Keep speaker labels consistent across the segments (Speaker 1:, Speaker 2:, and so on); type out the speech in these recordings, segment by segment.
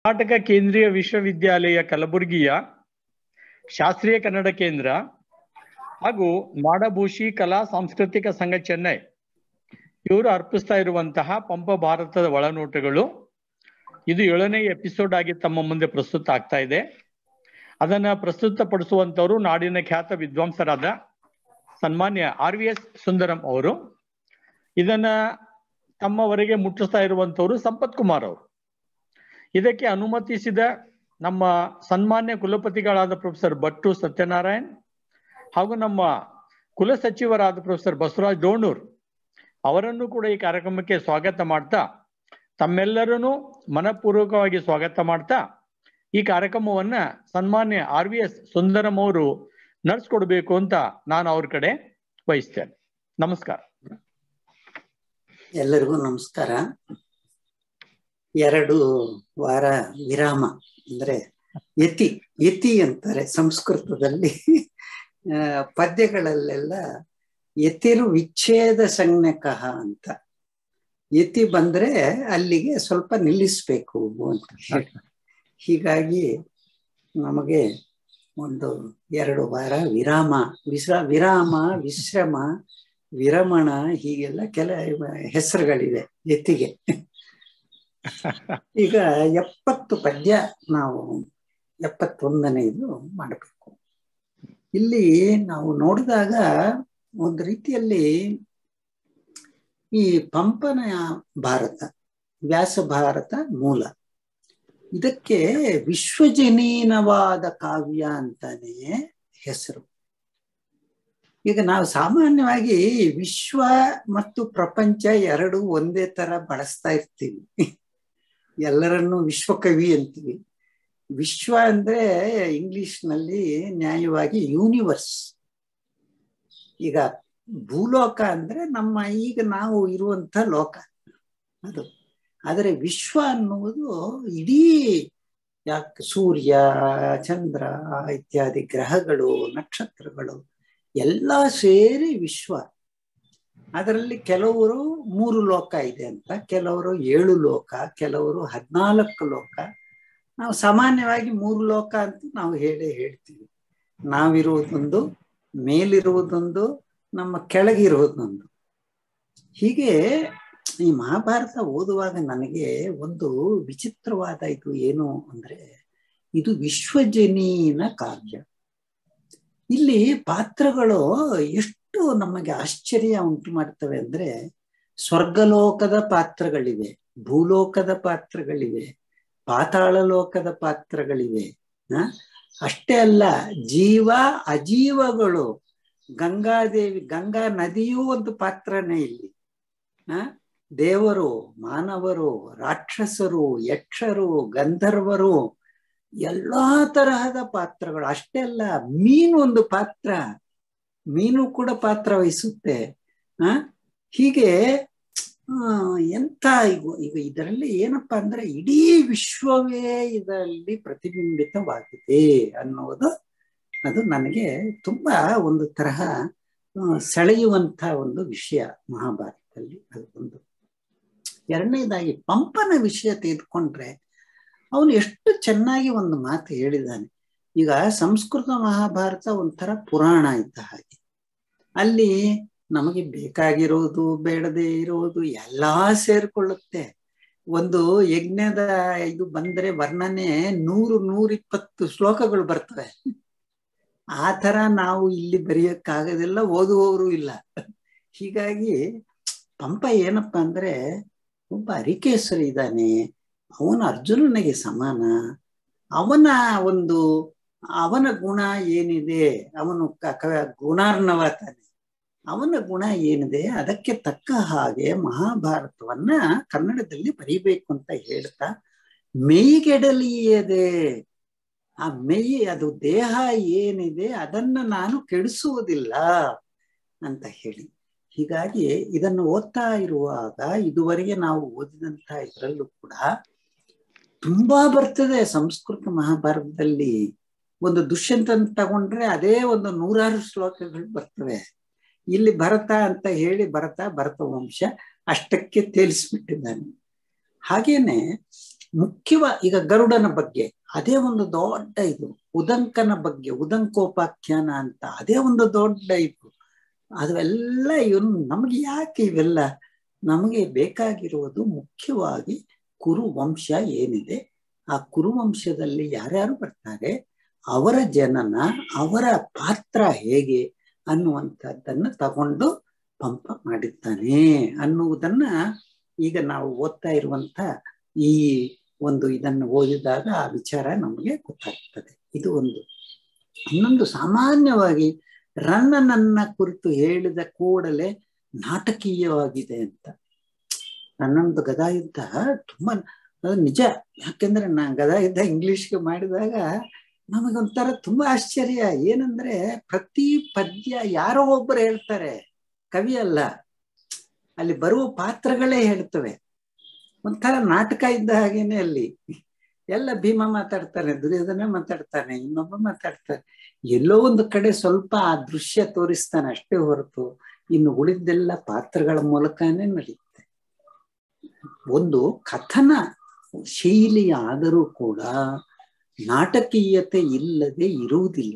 Speaker 1: ಕರ್ನಾಟಕ ಕೇಂದ್ರೀಯ ವಿಶ್ವವಿದ್ಯಾಲಯ ಕಲಬುರಗಿಯ ಶಾಸ್ತ್ರೀಯ ಕನ್ನಡ ಕೇಂದ್ರ ಹಾಗೂ ಮಾಡಭೂಷಿ ಕಲಾ ಸಾಂಸ್ಕೃತಿಕ ಸಂಘ ಚೆನ್ನೈ ಇವರು ಅರ್ಪಿಸ್ತಾ ಇರುವಂತಹ ಪಂಪ ಭಾರತದ ಒಳನೋಟಗಳು ಇದು ಏಳನೇ ಎಪಿಸೋಡ್ ಆಗಿ ತಮ್ಮ ಮುಂದೆ ಪ್ರಸ್ತುತ ಆಗ್ತಾ ಇದೆ ಅದನ್ನ ಪ್ರಸ್ತುತಪಡಿಸುವಂತವರು ನಾಡಿನ ಖ್ಯಾತ ವಿದ್ವಾಂಸರಾದ ಸನ್ಮಾನ್ಯ ಆರ್ ವಿ ಎಸ್ ಸುಂದರಂ ಅವರು ಇದನ್ನ ತಮ್ಮವರೆಗೆ ಮುಟ್ಟಿಸ್ತಾ ಇರುವಂತವರು ಸಂಪತ್ ಕುಮಾರ್ ಅವರು ಇದಕ್ಕೆ ಅನುಮತಿಸಿದ ನಮ್ಮ ಸನ್ಮಾನ್ಯ ಕುಲಪತಿಗಳಾದ ಪ್ರೊಫೆಸರ್ ಭಟ್ಟು ಸತ್ಯನಾರಾಯಣ್ ಹಾಗೂ ನಮ್ಮ ಕುಲಸಚಿವರಾದ ಪ್ರೊಫೆಸರ್ ಬಸವರಾಜ್ ಡೋಣೂರ್ ಅವರನ್ನು ಕೂಡ ಈ ಕಾರ್ಯಕ್ರಮಕ್ಕೆ ಸ್ವಾಗತ ಮಾಡ್ತಾ ತಮ್ಮೆಲ್ಲರನ್ನು ಮನಪೂರ್ವಕವಾಗಿ ಸ್ವಾಗತ ಮಾಡ್ತಾ ಈ ಕಾರ್ಯಕ್ರಮವನ್ನ ಸನ್ಮಾನ್ಯ ಆರ್ ವಿ ಎಸ್ ಸುಂದರಂ ಅವರು ನಡ್ಸ್ಕೊಡ್ಬೇಕು ಅಂತ ನಾನು ಅವ್ರ ಕಡೆ ವಹಿಸ್ತೇನೆ ನಮಸ್ಕಾರ
Speaker 2: ಎಲ್ಲರಿಗೂ ನಮಸ್ಕಾರ ಎರಡು ವಾರ ವಿರಾಮ ಅಂದ್ರೆ ಯತಿ ಯತಿ ಅಂತಾರೆ ಸಂಸ್ಕೃತದಲ್ಲಿ ಪದ್ಯಗಳಲ್ಲೆಲ್ಲ ಯತಿರು ವಿಚ್ಛೇದ ಸಂಜ್ಞಕಃ ಅಂತ ಯತಿ ಬಂದ್ರೆ ಅಲ್ಲಿಗೆ ಸ್ವಲ್ಪ ನಿಲ್ಲಿಸ್ಬೇಕು ಅಂತ ಹೇಳಿ ಹೀಗಾಗಿ ನಮಗೆ ಒಂದು ಎರಡು ವಾರ ವಿರಾಮ ವಿಶ್ರ ವಿರಾಮ ವಿಶ್ರಮ ವಿರಮಣ ಹೀಗೆಲ್ಲ ಕೆಲ ಹೆಸರುಗಳಿವೆ ಯತಿಗೆ ಈಗ ಎಪ್ಪತ್ತು ಪದ್ಯ ನಾವು ಎಪ್ಪತ್ತೊಂದನೇದು ಮಾಡಬೇಕು ಇಲ್ಲಿ ನಾವು ನೋಡಿದಾಗ ಒಂದು ರೀತಿಯಲ್ಲಿ ಈ ಪಂಪನ ಭಾರತ ವ್ಯಾಸ ಭಾರತ ಮೂಲ ಇದಕ್ಕೆ ವಿಶ್ವಜನೀನವಾದ ಕಾವ್ಯ ಅಂತಾನೆ ಹೆಸರು ಈಗ ನಾವು ಸಾಮಾನ್ಯವಾಗಿ ವಿಶ್ವ ಮತ್ತು ಪ್ರಪಂಚ ಎರಡು ಒಂದೇ ತರ ಬಳಸ್ತಾ ಇರ್ತೀವಿ ಎಲ್ಲರನ್ನು ವಿಶ್ವಕವಿ ಅಂತೀವಿ ವಿಶ್ವ ಅಂದ್ರೆ ಇಂಗ್ಲಿಷ್ ನಲ್ಲಿ ನ್ಯಾಯವಾಗಿ ಯೂನಿವರ್ಸ್ ಈಗ ಭೂಲೋಕ ಅಂದ್ರೆ ನಮ್ಮ ಈಗ ನಾವು ಇರುವಂತ ಲೋಕ ಅದು ಆದರೆ ವಿಶ್ವ ಅನ್ನುವುದು ಇಡೀ ಯಾಕೆ ಸೂರ್ಯ ಚಂದ್ರ ಇತ್ಯಾದಿ ಗ್ರಹಗಳು ನಕ್ಷತ್ರಗಳು ಎಲ್ಲ ಸೇರಿ ವಿಶ್ವ ಅದರಲ್ಲಿ ಕೆಲವರು ಮೂರು ಲೋಕ ಇದೆ ಅಂತ ಕೆಲವರು ಏಳು ಲೋಕ ಕೆಲವರು ಹದಿನಾಲ್ಕು ಲೋಕ ನಾವು ಸಾಮಾನ್ಯವಾಗಿ ಮೂರು ಲೋಕ ಅಂತ ನಾವು ಹೇಳೇ ಹೇಳ್ತೀವಿ ನಾವಿರುವುದೊಂದು ಮೇಲಿರುವುದೊಂದು ನಮ್ಮ ಕೆಳಗಿರುವುದೊಂದು ಹೀಗೆ ಈ ಮಹಾಭಾರತ ಓದುವಾಗ ನನಗೆ ಒಂದು ವಿಚಿತ್ರವಾದ ಇದು ಏನು ಅಂದ್ರೆ ಇದು ವಿಶ್ವಜನೀನ ಕಾವ್ಯ ಇಲ್ಲಿ ಪಾತ್ರಗಳು ಎಷ್ಟು ನಮಗೆ ಆಶ್ಚರ್ಯ ಉಂಟು ಮಾಡ್ತವೆ ಅಂದ್ರೆ ಸ್ವರ್ಗಲೋಕದ ಪಾತ್ರಗಳಿವೆ ಭೂಲೋಕದ ಪಾತ್ರಗಳಿವೆ ಪಾತಾಳ ಲೋಕದ ಪಾತ್ರಗಳಿವೆ ಹ ಅಷ್ಟೇ ಅಲ್ಲ ಜೀವ ಅಜೀವಗಳು ಗಂಗಾದೇವಿ ಗಂಗಾ ನದಿಯೂ ಒಂದು ಪಾತ್ರನೇ ಇಲ್ಲಿ ಹ ದೇವರು ಮಾನವರು ರಾಕ್ಷಸರು ಯಕ್ಷರು ಗಂಧರ್ವರು ಎಲ್ಲಾ ತರಹದ ಪಾತ್ರಗಳು ಅಷ್ಟೇ ಅಲ್ಲ ಮೀನು ಒಂದು ಪಾತ್ರ ಮೀನು ಕೂಡ ಪಾತ್ರ ವಹಿಸುತ್ತೆ ಆ ಹೀಗೆ ಎಂತ ಈಗ ಈಗ ಇದರಲ್ಲಿ ಏನಪ್ಪಾ ಅಂದ್ರೆ ಇಡೀ ವಿಶ್ವವೇ ಇದರಲ್ಲಿ ಪ್ರತಿಬಿಂಬಿತವಾಗಿದೆ ಅನ್ನೋದು ಅದು ನನಗೆ ತುಂಬಾ ಒಂದು ತರಹ ಸೆಳೆಯುವಂತ ಒಂದು ವಿಷಯ ಮಹಾಭಾರತದಲ್ಲಿ ಅದು ಒಂದು ಎರಡನೇದಾಗಿ ಪಂಪನ ವಿಷಯ ತೆಗೆದುಕೊಂಡ್ರೆ ಅವನು ಎಷ್ಟು ಚೆನ್ನಾಗಿ ಒಂದು ಮಾತು ಹೇಳಿದ್ದಾನೆ ಈಗ ಸಂಸ್ಕೃತ ಮಹಾಭಾರತ ಒಂಥರ ಪುರಾಣ ಇದ್ದ ಹಾಗೆ ಅಲ್ಲಿ ನಮಗೆ ಬೇಕಾಗಿರೋದು ಬೇಡದೆ ಇರೋದು ಎಲ್ಲಾ ಸೇರ್ಕೊಳ್ಳುತ್ತೆ ಒಂದು ಯಜ್ಞದ ಇದು ಬಂದ್ರೆ ವರ್ಣನೆ ನೂರು ನೂರಿಪ್ಪತ್ತು ಶ್ಲೋಕಗಳು ಬರ್ತವೆ ಆ ತರ ನಾವು ಇಲ್ಲಿ ಬರೆಯಕ್ಕಾಗೋದಿಲ್ಲ ಓದುವವರು ಇಲ್ಲ ಹೀಗಾಗಿ ಪಂಪ ಏನಪ್ಪ ಅಂದ್ರೆ ಒಬ್ಬ ಅರಿಕೇಶ್ವರ ಇದ್ದಾನೆ ಅವನು ಅರ್ಜುನನಿಗೆ ಸಮಾನ ಅವನ ಒಂದು ಅವನ ಗುಣ ಏನಿದೆ ಅವನು ಗುಣಾರ್ಣವ ತಾನೆ ಅವನ ಗುಣ ಏನಿದೆ ಅದಕ್ಕೆ ತಕ್ಕ ಹಾಗೆ ಮಹಾಭಾರತವನ್ನ ಕನ್ನಡದಲ್ಲಿ ಬರೀಬೇಕು ಅಂತ ಹೇಳ್ತಾ ಮೇಯ್ಗೆಡಲಿಯದೆ ಆ ಮೇಯಿ ಅದು ದೇಹ ಏನಿದೆ ಅದನ್ನ ನಾನು ಕೆಡಿಸುವುದಿಲ್ಲ ಅಂತ ಹೇಳಿ ಹೀಗಾಗಿ ಇದನ್ನು ಓದ್ತಾ ಇರುವಾಗ ಇದುವರೆಗೆ ನಾವು ಓದಿದಂತ ಇದರಲ್ಲೂ ಕೂಡ ತುಂಬಾ ಬರ್ತದೆ ಸಂಸ್ಕೃತ ಮಹಾಭಾರತದಲ್ಲಿ ಒಂದು ದುಷ್ಯಂತನ್ ತಗೊಂಡ್ರೆ ಅದೇ ಒಂದು ನೂರಾರು ಶ್ಲೋಕಗಳು ಬರ್ತವೆ ಇಲ್ಲಿ ಭರತ ಅಂತ ಹೇಳಿ ಭರತ ಭರತ ವಂಶ ಅಷ್ಟಕ್ಕೆ ತೇಲಿಸ್ಬಿಟ್ಟಿದ್ದಾನೆ ಹಾಗೇನೆ ಮುಖ್ಯವ ಈಗ ಗರುಡನ ಬಗ್ಗೆ ಅದೇ ಒಂದು ದೊಡ್ಡ ಇದು ಉದಂಕನ ಬಗ್ಗೆ ಉದಂಕೋಪಾಖ್ಯಾನ ಅಂತ ಅದೇ ಒಂದು ದೊಡ್ಡ ಇದು ಅದೆಲ್ಲ ಇವನು ನಮಗೆ ಯಾಕೆ ಇವೆಲ್ಲ ನಮಗೆ ಬೇಕಾಗಿರುವುದು ಮುಖ್ಯವಾಗಿ ಕುರು ವಂಶ ಏನಿದೆ ಆ ಕುರುವಂಶದಲ್ಲಿ ಯಾರ್ಯಾರು ಬರ್ತಾರೆ ಅವರ ಜನನ ಅವರ ಪಾತ್ರ ಹೇಗೆ ಅನ್ನುವಂಥದ್ದನ್ನ ತಗೊಂಡು ಪಂಪ ಮಾಡಿದ್ದಾನೆ ಅನ್ನುವುದನ್ನ ಈಗ ನಾವು ಓದ್ತಾ ಇರುವಂತ ಈ ಒಂದು ಇದನ್ನು ಓದಿದಾಗ ಆ ವಿಚಾರ ನಮಗೆ ಗೊತ್ತಾಗ್ತದೆ ಇದು ಒಂದು ಇನ್ನೊಂದು ಸಾಮಾನ್ಯವಾಗಿ ರನ್ನನನ್ನ ಕುರಿತು ಹೇಳಿದ ಕೂಡಲೇ ನಾಟಕೀಯವಾಗಿದೆ ಅಂತ ನನ್ನೊಂದು ಗದಾಯುದ್ಧ ತುಂಬಾ ಅದು ನಿಜ ಯಾಕೆಂದ್ರೆ ನಾ ಗದಾಯುದ್ಧ ಇಂಗ್ಲಿಷ್ಗೆ ಮಾಡಿದಾಗ ನಮಗೊಂಥರ ತುಂಬಾ ಆಶ್ಚರ್ಯ ಏನಂದ್ರೆ ಪ್ರತಿ ಪದ್ಯ ಯಾರೋ ಒಬ್ಬರು ಹೇಳ್ತಾರೆ ಕವಿ ಅಲ್ಲ ಅಲ್ಲಿ ಬರುವ ಪಾತ್ರಗಳೇ ಹೇಳ್ತವೆ ಒಂಥರ ನಾಟಕ ಇದ್ದ ಹಾಗೇನೆ ಅಲ್ಲಿ ಎಲ್ಲ ಭೀಮ ಮಾತಾಡ್ತಾನೆ ದುರ್ಯೋಧನ ಮಾತಾಡ್ತಾನೆ ಇನ್ನೊಬ್ಬ ಮಾತಾಡ್ತಾನೆ ಎಲ್ಲೋ ಒಂದು ಕಡೆ ಸ್ವಲ್ಪ ಆ ದೃಶ್ಯ ತೋರಿಸ್ತಾನೆ ಅಷ್ಟೇ ಹೊರತು ಇನ್ನು ಉಳಿದೆಲ್ಲ ಪಾತ್ರಗಳ ಮೂಲಕನೇ ನಡೆಯುತ್ತೆ ಒಂದು ಕಥನ ಶೈಲಿ ಆದರೂ ಕೂಡ ನಾಟಕೀಯತೆ ಇಲ್ಲದೆ ಇರುವುದಿಲ್ಲ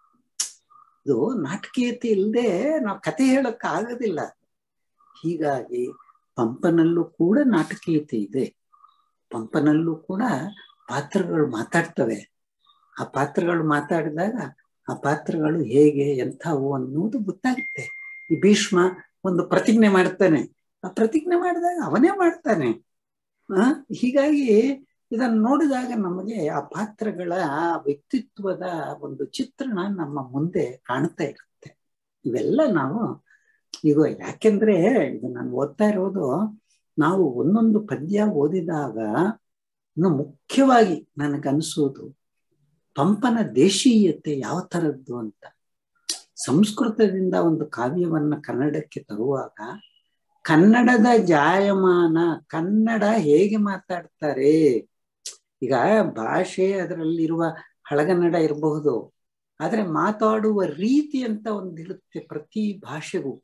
Speaker 2: ಇದು ನಾಟಕೀಯತೆ ಇಲ್ಲದೆ ನಾವು ಕತೆ ಹೇಳಕ್ ಆಗೋದಿಲ್ಲ ಹೀಗಾಗಿ ಪಂಪನಲ್ಲೂ ಕೂಡ ನಾಟಕೀಯತೆ ಇದೆ ಪಂಪನಲ್ಲೂ ಕೂಡ ಪಾತ್ರಗಳು ಮಾತಾಡ್ತವೆ ಆ ಪಾತ್ರಗಳು ಮಾತಾಡಿದಾಗ ಆ ಪಾತ್ರಗಳು ಹೇಗೆ ಎಂಥವು ಅನ್ನೋದು ಗೊತ್ತಾಗುತ್ತೆ ಈ ಭೀಷ್ಮ ಒಂದು ಪ್ರತಿಜ್ಞೆ ಮಾಡ್ತಾನೆ ಆ ಪ್ರತಿಜ್ಞೆ ಮಾಡಿದಾಗ ಅವನೇ ಮಾಡ್ತಾನೆ ಆ ಹೀಗಾಗಿ ಇದನ್ನು ನೋಡಿದಾಗ ನಮಗೆ ಆ ಪಾತ್ರಗಳ ವ್ಯಕ್ತಿತ್ವದ ಒಂದು ಚಿತ್ರಣ ನಮ್ಮ ಮುಂದೆ ಕಾಣ್ತಾ ಇರುತ್ತೆ ಇವೆಲ್ಲ ನಾವು ಈಗ ಯಾಕೆಂದ್ರೆ ಇದು ನಾನು ಓದ್ತಾ ಇರೋದು ನಾವು ಒಂದೊಂದು ಪದ್ಯ ಓದಿದಾಗ ಇನ್ನು ಮುಖ್ಯವಾಗಿ ನನಗನ್ಸೋದು ಪಂಪನ ದೇಶೀಯತೆ ಯಾವ ತರದ್ದು ಅಂತ ಸಂಸ್ಕೃತದಿಂದ ಒಂದು ಕಾವ್ಯವನ್ನ ಕನ್ನಡಕ್ಕೆ ತರುವಾಗ ಕನ್ನಡದ ಜಾಯಮಾನ ಕನ್ನಡ ಹೇಗೆ ಮಾತಾಡ್ತಾರೆ ಈಗ ಭಾಷೆ ಅದರಲ್ಲಿರುವ ಹಳಗನ್ನಡ ಇರಬಹುದು ಆದ್ರೆ ಮಾತಾಡುವ ರೀತಿ ಅಂತ ಒಂದಿರುತ್ತೆ ಪ್ರತಿ ಭಾಷೆಗೂ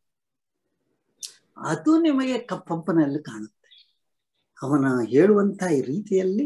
Speaker 2: ಅದು ನಿಮಗೆ ಪಂಪನಲ್ಲಿ ಕಾಣುತ್ತೆ ಅವನ ಹೇಳುವಂತ ಈ ರೀತಿಯಲ್ಲಿ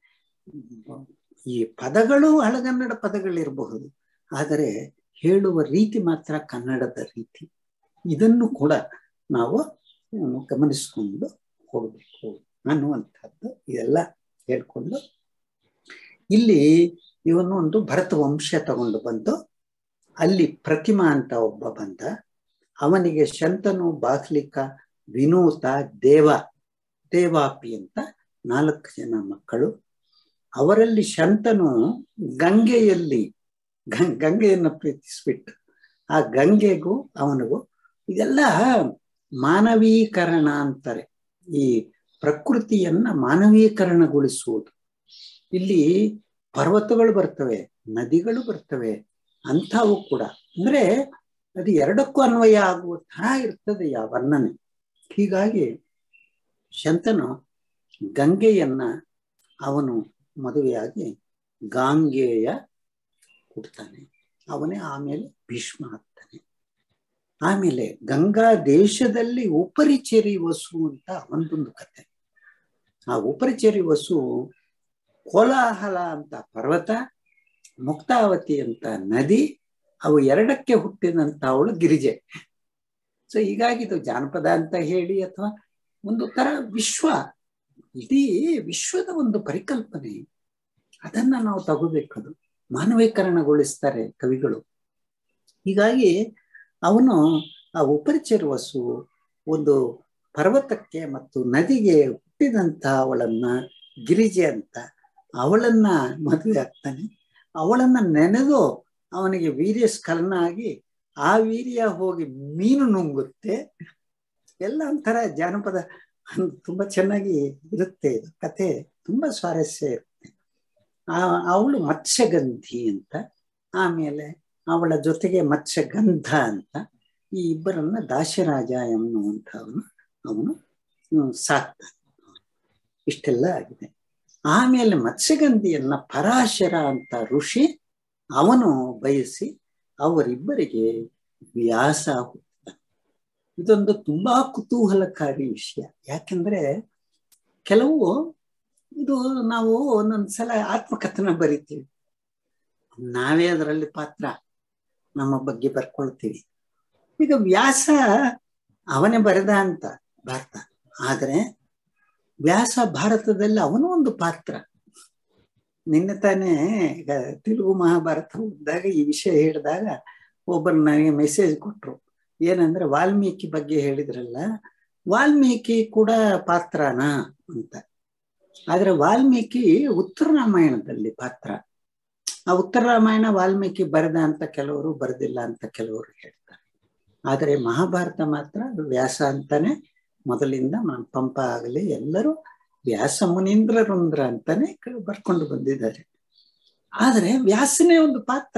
Speaker 2: ಈ ಪದಗಳು ಹಳಗನ್ನಡ ಪದಗಳಿರಬಹುದು ಆದರೆ ಹೇಳುವ ರೀತಿ ಮಾತ್ರ ಕನ್ನಡದ ರೀತಿ ಇದನ್ನು ಕೂಡ ನಾವು ಗಮನಿಸ್ಕೊಂಡು ಹೋಗ್ಬೇಕು ಅನ್ನುವಂಥದ್ದು ಇದೆಲ್ಲ ಹೇಳ್ಕೊಂಡು ಇಲ್ಲಿ ಇವನು ಒಂದು ಭರತ ವಂಶ ತಗೊಂಡು ಬಂದು ಅಲ್ಲಿ ಪ್ರತಿಮಾ ಅಂತ ಒಬ್ಬ ಬಂದ ಅವನಿಗೆ ಶಂತನು ಬಾಹ್ಲಿಕ ವಿನೂತ ದೇವ ದೇವಾಪಿ ಅಂತ ನಾಲ್ಕು ಜನ ಮಕ್ಕಳು ಅವರಲ್ಲಿ ಶಂತನು ಗಂಗೆಯಲ್ಲಿ ಗಂಗೆಯನ್ನು ಪ್ರೀತಿಸ್ಬಿಟ್ಟು ಆ ಗಂಗೆಗೂ ಅವನಿಗೂ ಇದೆಲ್ಲ ಮಾನವೀಕರಣ ಅಂತಾರೆ ಈ ಪ್ರಕೃತಿಯನ್ನ ಮಾನವೀಕರಣಗೊಳಿಸುವುದು ಇಲ್ಲಿ ಪರ್ವತಗಳು ಬರ್ತವೆ ನದಿಗಳು ಬರ್ತವೆ ಅಂಥವು ಕೂಡ ಅಂದ್ರೆ ಅದು ಎರಡಕ್ಕೂ ಅನ್ವಯ ಆಗುವ ತರ ಇರ್ತದೆ ಆ ವರ್ಣನೆ ಹೀಗಾಗಿ ಶಂತನು ಗಂಗೆಯನ್ನ ಅವನು ಮದುವೆಯಾಗಿ ಗಾಂಗೇಯ ಹುಡ್ತಾನೆ ಅವನೇ ಆಮೇಲೆ ಭೀಷ್ಮ ಆಗ್ತಾನೆ ಆಮೇಲೆ ಗಂಗಾ ದೇಶದಲ್ಲಿ ಉಪರಿಚೇರಿ ವಸು ಅಂತ ಒಂದೊಂದು ಕತೆ ಆ ಉಪರಿಚೇರಿ ವಸು ಕೋಲಾಹಲ ಅಂತ ಪರ್ವತ ಮುಕ್ತಾವತಿ ಅಂತ ನದಿ ಅವು ಎರಡಕ್ಕೆ ಹುಟ್ಟಿದಂತ ಅವಳು ಗಿರಿಜೆ ಸೊ ಹೀಗಾಗಿ ಇದು ಜಾನಪದ ಅಂತ ಹೇಳಿ ಅಥವಾ ಒಂದು ತರ ವಿಶ್ವ ಇಡೀ ವಿಶ್ವದ ಒಂದು ಪರಿಕಲ್ಪನೆ ಅದನ್ನ ನಾವು ತಗೋಬೇಕದು ಮಾನವೀಕರಣಗೊಳಿಸ್ತಾರೆ ಕವಿಗಳು ಹೀಗಾಗಿ ಅವನು ಆ ಉಪರಿಚರ ವಸು ಒಂದು ಪರ್ವತಕ್ಕೆ ಮತ್ತು ನದಿಗೆ ಹುಟ್ಟಿದಂತ ಅವಳನ್ನ ಗಿರಿಜೆ ಅಂತ ಅವಳನ್ನ ಮದುವೆ ಆಗ್ತಾನೆ ಅವಳನ್ನ ನೆನೆದು ಅವನಿಗೆ ವೀರ್ಯ ಸ್ಖಲನ ಆಗಿ ಆ ವೀರ್ಯ ಹೋಗಿ ಮೀನು ನುಂಗುತ್ತೆ ಎಲ್ಲ ಒಂಥರ ಜಾನಪದ ತುಂಬಾ ಚೆನ್ನಾಗಿ ಇರುತ್ತೆ ಇದು ಕತೆ ತುಂಬಾ ಸ್ವಾರಸ್ಯ ಇರುತ್ತೆ ಆ ಅವಳು ಮತ್ಸ್ಯಗಂಧಿ ಅಂತ ಆಮೇಲೆ ಅವಳ ಜೊತೆಗೆ ಮತ್ಸ್ಯಗಂಧ ಅಂತ ಈ ಇಬ್ಬರನ್ನ ದಾಶರಾಜ ಎನ್ನುವಂಥವನು ಅವನು ಸಾಕ್ತಾನೆ ಇಷ್ಟೆಲ್ಲ ಆಗಿದೆ ಆಮೇಲೆ ಮತ್ಸ್ಯಗಂಧಿಯನ್ನ ಪರಾಶರ ಅಂತ ಋಷಿ ಅವನು ಬಯಸಿ ಅವರಿಬ್ಬರಿಗೆ ವ್ಯಾಸ ಹುಟ್ಟಿದ ಇದೊಂದು ತುಂಬಾ ಕುತೂಹಲಕಾರಿ ವಿಷಯ ಯಾಕೆಂದ್ರೆ ಕೆಲವು ಇದು ನಾವು ಒಂದೊಂದ್ಸಲ ಆತ್ಮಕಥನ ಬರಿತೀವಿ ನಾವೇ ಅದರಲ್ಲಿ ಪಾತ್ರ ನಮ್ಮ ಬಗ್ಗೆ ಬರ್ಕೊಳ್ತೀವಿ ಈಗ ವ್ಯಾಸ ಅವನೇ ಬರೆದ ಅಂತ ಭಾರತ ಆದ್ರೆ ವ್ಯಾಸ ಭಾರತದಲ್ಲಿ ಅವನು ಒಂದು ಪಾತ್ರ ನಿನ್ನೆ ತಾನೇ ಈಗ ತೆಲುಗು ಮಹಾಭಾರತ ಓದಿದಾಗ ಈ ವಿಷಯ ಹೇಳಿದಾಗ ಒಬ್ಬರು ನನಗೆ ಮೆಸೇಜ್ ಕೊಟ್ರು ಏನಂದ್ರೆ ವಾಲ್ಮೀಕಿ ಬಗ್ಗೆ ಹೇಳಿದ್ರಲ್ಲ ವಾಲ್ಮೀಕಿ ಕೂಡ ಪಾತ್ರನಾ ಅಂತ ಆದ್ರೆ ವಾಲ್ಮೀಕಿ ಉತ್ತರ ರಾಮಾಯಣದಲ್ಲಿ ಪಾತ್ರ ಆ ಉತ್ತರ ರಾಮಾಯಣ ವಾಲ್ಮೀಕಿ ಬರೆದ ಅಂತ ಕೆಲವರು ಬರೆದಿಲ್ಲ ಅಂತ ಕೆಲವರು ಹೇಳ್ತಾರೆ ಆದರೆ ಮಹಾಭಾರತ ಮಾತ್ರ ಅದು ವ್ಯಾಸ ಅಂತಾನೆ ಮೊದಲಿಂದ ಪಂಪ ಆಗಲಿ ಎಲ್ಲರೂ ವ್ಯಾಸ ಮುನೀಂದ್ರ ರುಂದ್ರ ಅಂತಾನೆ ಬರ್ಕೊಂಡು ಬಂದಿದ್ದಾರೆ ಆದ್ರೆ ವ್ಯಾಸನೇ ಒಂದು ಪಾತ್ರ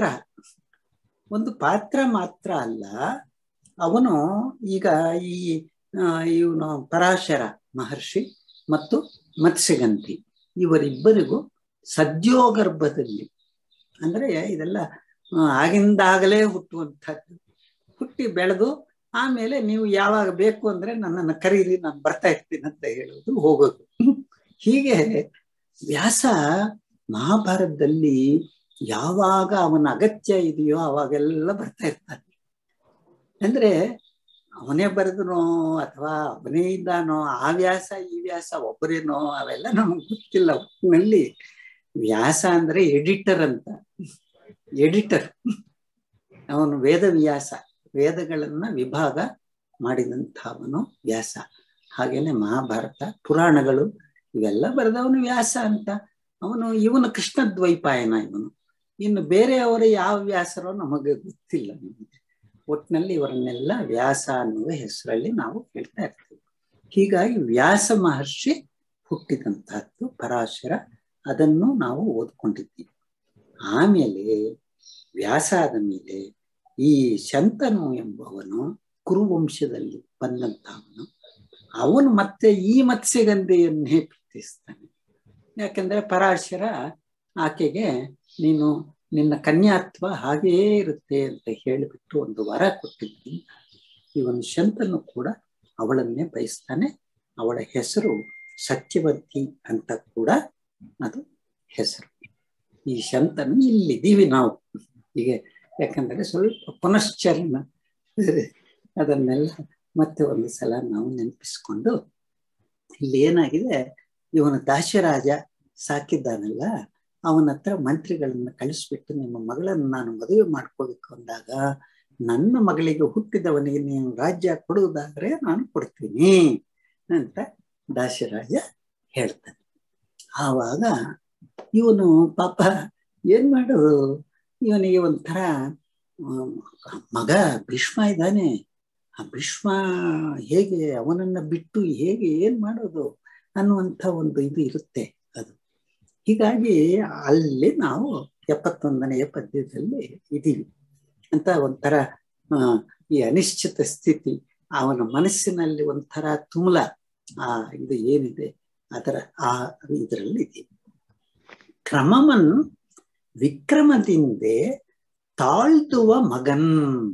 Speaker 2: ಒಂದು ಪಾತ್ರ ಮಾತ್ರ ಅಲ್ಲ ಅವನು ಈಗ ಈ ಇವನು ಪರಾಶರ ಮಹರ್ಷಿ ಮತ್ತು ಮತ್ಸ್ಯಗಂಧಿ ಇವರಿಬ್ಬರಿಗೂ ಸದ್ಯೋಗರ್ಭದಲ್ಲಿ ಅಂದ್ರೆ ಇದೆಲ್ಲ ಆಗಿಂದಾಗಲೇ ಹುಟ್ಟುವಂಥದ್ದು ಹುಟ್ಟಿ ಬೆಳೆದು ಆಮೇಲೆ ನೀವು ಯಾವಾಗ ಬೇಕು ಅಂದ್ರೆ ನನ್ನನ್ನು ಕರೀರಿ ನಾನು ಬರ್ತಾ ಇರ್ತೀನಿ ಅಂತ ಹೇಳೋದು ಹೋಗೋದು ಹೀಗೆ ವ್ಯಾಸ ಮಹಾಭಾರತದಲ್ಲಿ ಯಾವಾಗ ಅವನ ಅಗತ್ಯ ಇದೆಯೋ ಅವಾಗೆಲ್ಲ ಬರ್ತಾ ಇರ್ತಾನೆ ಅಂದ್ರೆ ಅವನೇ ಬರೆದನೋ ಅಥವಾ ಅವನೇ ಇದ್ದಾನೋ ಆ ವ್ಯಾಸ ಈ ವ್ಯಾಸ ಒಬ್ಬರೇನೋ ಅವೆಲ್ಲ ನಮಗ್ ಗೊತ್ತಿಲ್ಲ ಒಟ್ಟಿನಲ್ಲಿ ವ್ಯಾಸ ಅಂದ್ರೆ ಎಡಿಟರ್ ಅಂತ ಎಡಿಟರ್ ಅವನು ವೇದ ವ್ಯಾಸ ವೇದಗಳನ್ನ ವಿಭಾಗ ಮಾಡಿದಂಥವನು ವ್ಯಾಸ ಹಾಗೇನೆ ಮಹಾಭಾರತ ಪುರಾಣಗಳು ಇವೆಲ್ಲ ಬರೆದವನು ವ್ಯಾಸ ಅಂತ ಅವನು ಇವನು ಕೃಷ್ಣ ದ್ವೈಪಾಯನ ಇವನು ಇನ್ನು ಬೇರೆಯವರ ಯಾವ ವ್ಯಾಸರೋ ನಮಗೆ ಗೊತ್ತಿಲ್ಲ ನಮಗೆ ಒಟ್ಟಿನಲ್ಲಿ ಇವರನ್ನೆಲ್ಲ ವ್ಯಾಸ ಅನ್ನುವ ಹೆಸರಲ್ಲಿ ನಾವು ಹೇಳ್ತಾ ಇರ್ತೀವಿ ಹೀಗಾಗಿ ವ್ಯಾಸ ಮಹರ್ಷಿ ಹುಟ್ಟಿದಂತಹದ್ದು ಪರಾಶರ ಅದನ್ನು ನಾವು ಓದ್ಕೊಂಡಿದ್ದೀವಿ ಆಮೇಲೆ ವ್ಯಾಸ ಆದ ಮೇಲೆ ಈ ಶಂತನು ಎಂಬವನು ಕುರುವಂಶದಲ್ಲಿ ಬಂದಂತಹವನು ಅವನು ಮತ್ತೆ ಈ ಮತ್ಸ್ಯಗಂಧೆಯನ್ನೇ ಪ್ರೀತಿಸ್ತಾನೆ ಯಾಕಂದ್ರೆ ಪರಾಶರ ಆಕೆಗೆ ನೀನು ನಿನ್ನ ಕನ್ಯಾತ್ವ ಹಾಗೇ ಇರುತ್ತೆ ಅಂತ ಹೇಳಿಬಿಟ್ಟು ಒಂದು ವರ ಕೊಟ್ಟಿದ್ದೀನಿ ಇವನು ಶಂತನು ಕೂಡ ಅವಳನ್ನೇ ಬಯಸ್ತಾನೆ ಅವಳ ಹೆಸರು ಸತ್ಯವತಿ ಅಂತ ಕೂಡ ಅದು ಹೆಸರು ಈ ಶಂತನು ಇಲ್ಲಿದ್ದೀವಿ ನಾವು ಹೀಗೆ ಯಾಕಂದ್ರೆ ಸ್ವಲ್ಪ ಪುನಶ್ಚರಣ ಅದನ್ನೆಲ್ಲ ಮತ್ತೆ ಒಂದು ಸಲ ನಾವು ನೆನಪಿಸ್ಕೊಂಡು ಇಲ್ಲಿ ಏನಾಗಿದೆ ಇವನು ದಾಶರಾಜ ಸಾಕಿದ್ದಾನಲ್ಲ ಅವನ ಹತ್ರ ಮಂತ್ರಿಗಳನ್ನ ಕಳಿಸ್ಬಿಟ್ಟು ನಿಮ್ಮ ಮಗಳನ್ನು ನಾನು ಮದುವೆ ಮಾಡ್ಕೋಬೇಕು ಅಂದಾಗ ನನ್ನ ಮಗಳಿಗೆ ಹುಟ್ಟಿದವನಿಗೆ ನೀನು ರಾಜ್ಯ ಕೊಡುವುದಾದ್ರೆ ನಾನು ಕೊಡ್ತೀನಿ ಅಂತ ದಾಶರಾಜ ಹೇಳ್ತಾನೆ ಆವಾಗ ಇವನು ಪಾಪ ಏನ್ ಮಾಡೋದು ಇವನಿಗೆ ಒಂಥರ ಮಗ ಭೀಷ್ಮ ಇದ್ದಾನೆ ಆ ಭೀಷ್ಮ ಹೇಗೆ ಅವನನ್ನ ಬಿಟ್ಟು ಹೇಗೆ ಏನ್ ಮಾಡೋದು ಅನ್ನುವಂಥ ಒಂದು ಇದು ಇರುತ್ತೆ ಅದು ಹೀಗಾಗಿ ಅಲ್ಲಿ ನಾವು ಎಪ್ಪತ್ತೊಂದನೆಯ ಪದ್ಯದಲ್ಲಿ ಇದ್ದೀವಿ ಅಂತ ಒಂಥರ ಈ ಅನಿಶ್ಚಿತ ಸ್ಥಿತಿ ಅವನ ಮನಸ್ಸಿನಲ್ಲಿ ಒಂಥರ ತುಮಲ ಆ ಇದು ಏನಿದೆ ಅದರ ಆ ಇದರಲ್ಲಿ ಇದ್ದೀವಿ ಕ್ರಮವನ್ ವಿಕ್ರಮದಿಂದೆ ತಾಳ್ದುವ ಮಗನ್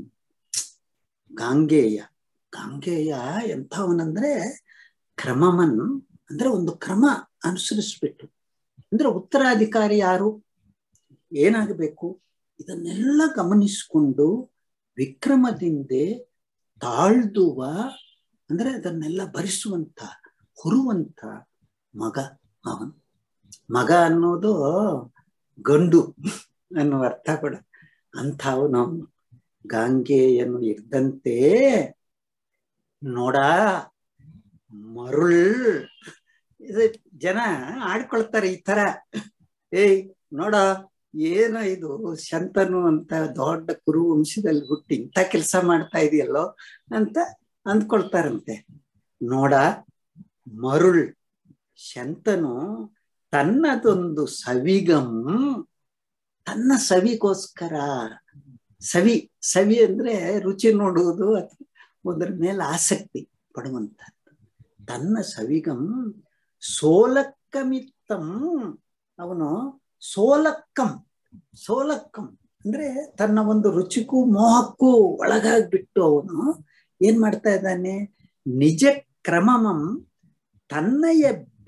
Speaker 2: ಗಾಂಗೇಯ ಗಾಂಗೇಯ ಎಂಥವನಂದ್ರೆ ಕ್ರಮಮನ್ ಅಂದ್ರೆ ಒಂದು ಕ್ರಮ ಅನುಸರಿಸ್ಬಿಟ್ಟು ಅಂದ್ರೆ ಉತ್ತರಾಧಿಕಾರಿ ಯಾರು ಏನಾಗಬೇಕು ಇದನ್ನೆಲ್ಲ ಗಮನಿಸಿಕೊಂಡು ವಿಕ್ರಮದಿಂದ ತಾಳ್ದುವ ಅಂದ್ರೆ ಅದನ್ನೆಲ್ಲ ಭರಿಸುವಂತ ಹುರುವಂತ ಮಗ ಅವನು ಮಗ ಅನ್ನೋದು ಗಂಡು ಅನ್ನುವ ಅರ್ಥ ಕೂಡ ಅಂಥವನು ಗಾಂಗೆಯನ್ನು ಇದ್ದಂತೆ ನೋಡ ಮರುಳ್ ಇದು ಜನ ಆಡ್ಕೊಳ್ತಾರೆ ಈ ತರ ಏಯ್ ನೋಡ ಏನ ಇದು ಶಂತನು ಅಂತ ದೊಡ್ಡ ಕುರು ವಂಶದಲ್ಲಿ ಹುಟ್ಟಿ ಇಂಥ ಕೆಲಸ ಮಾಡ್ತಾ ಇದೆಯಲ್ಲೋ ಅಂತ ಅಂದ್ಕೊಳ್ತಾರಂತೆ ನೋಡ ಮರುಳ್ ಶಂತನು ತನ್ನದೊಂದು ಸವಿಗಂ ತನ್ನ ಸವಿಗೋಸ್ಕರ ಸವಿ ಸವಿ ಅಂದ್ರೆ ರುಚಿ ನೋಡುವುದು ಅಥವಾ ಒಂದರ ಮೇಲೆ ಆಸಕ್ತಿ ಪಡುವಂಥದ್ದು ತನ್ನ ಸವಿಗಂ ಸೋಲಕ್ಕಮಿತ್ತಂ ಅವನು ಸೋಲಕ್ಕಂ ಸೋಲಕ್ಕಂ ಅಂದ್ರೆ ತನ್ನ ಒಂದು ರುಚಿಗೂ ಮೋಹಕ್ಕೂ ಒಳಗಾಗ್ಬಿಟ್ಟು ಅವನು ಏನ್ ಮಾಡ್ತಾ ಇದ್ದಾನೆ ನಿಜ ಕ್ರಮಮಂ ತನ್ನಯ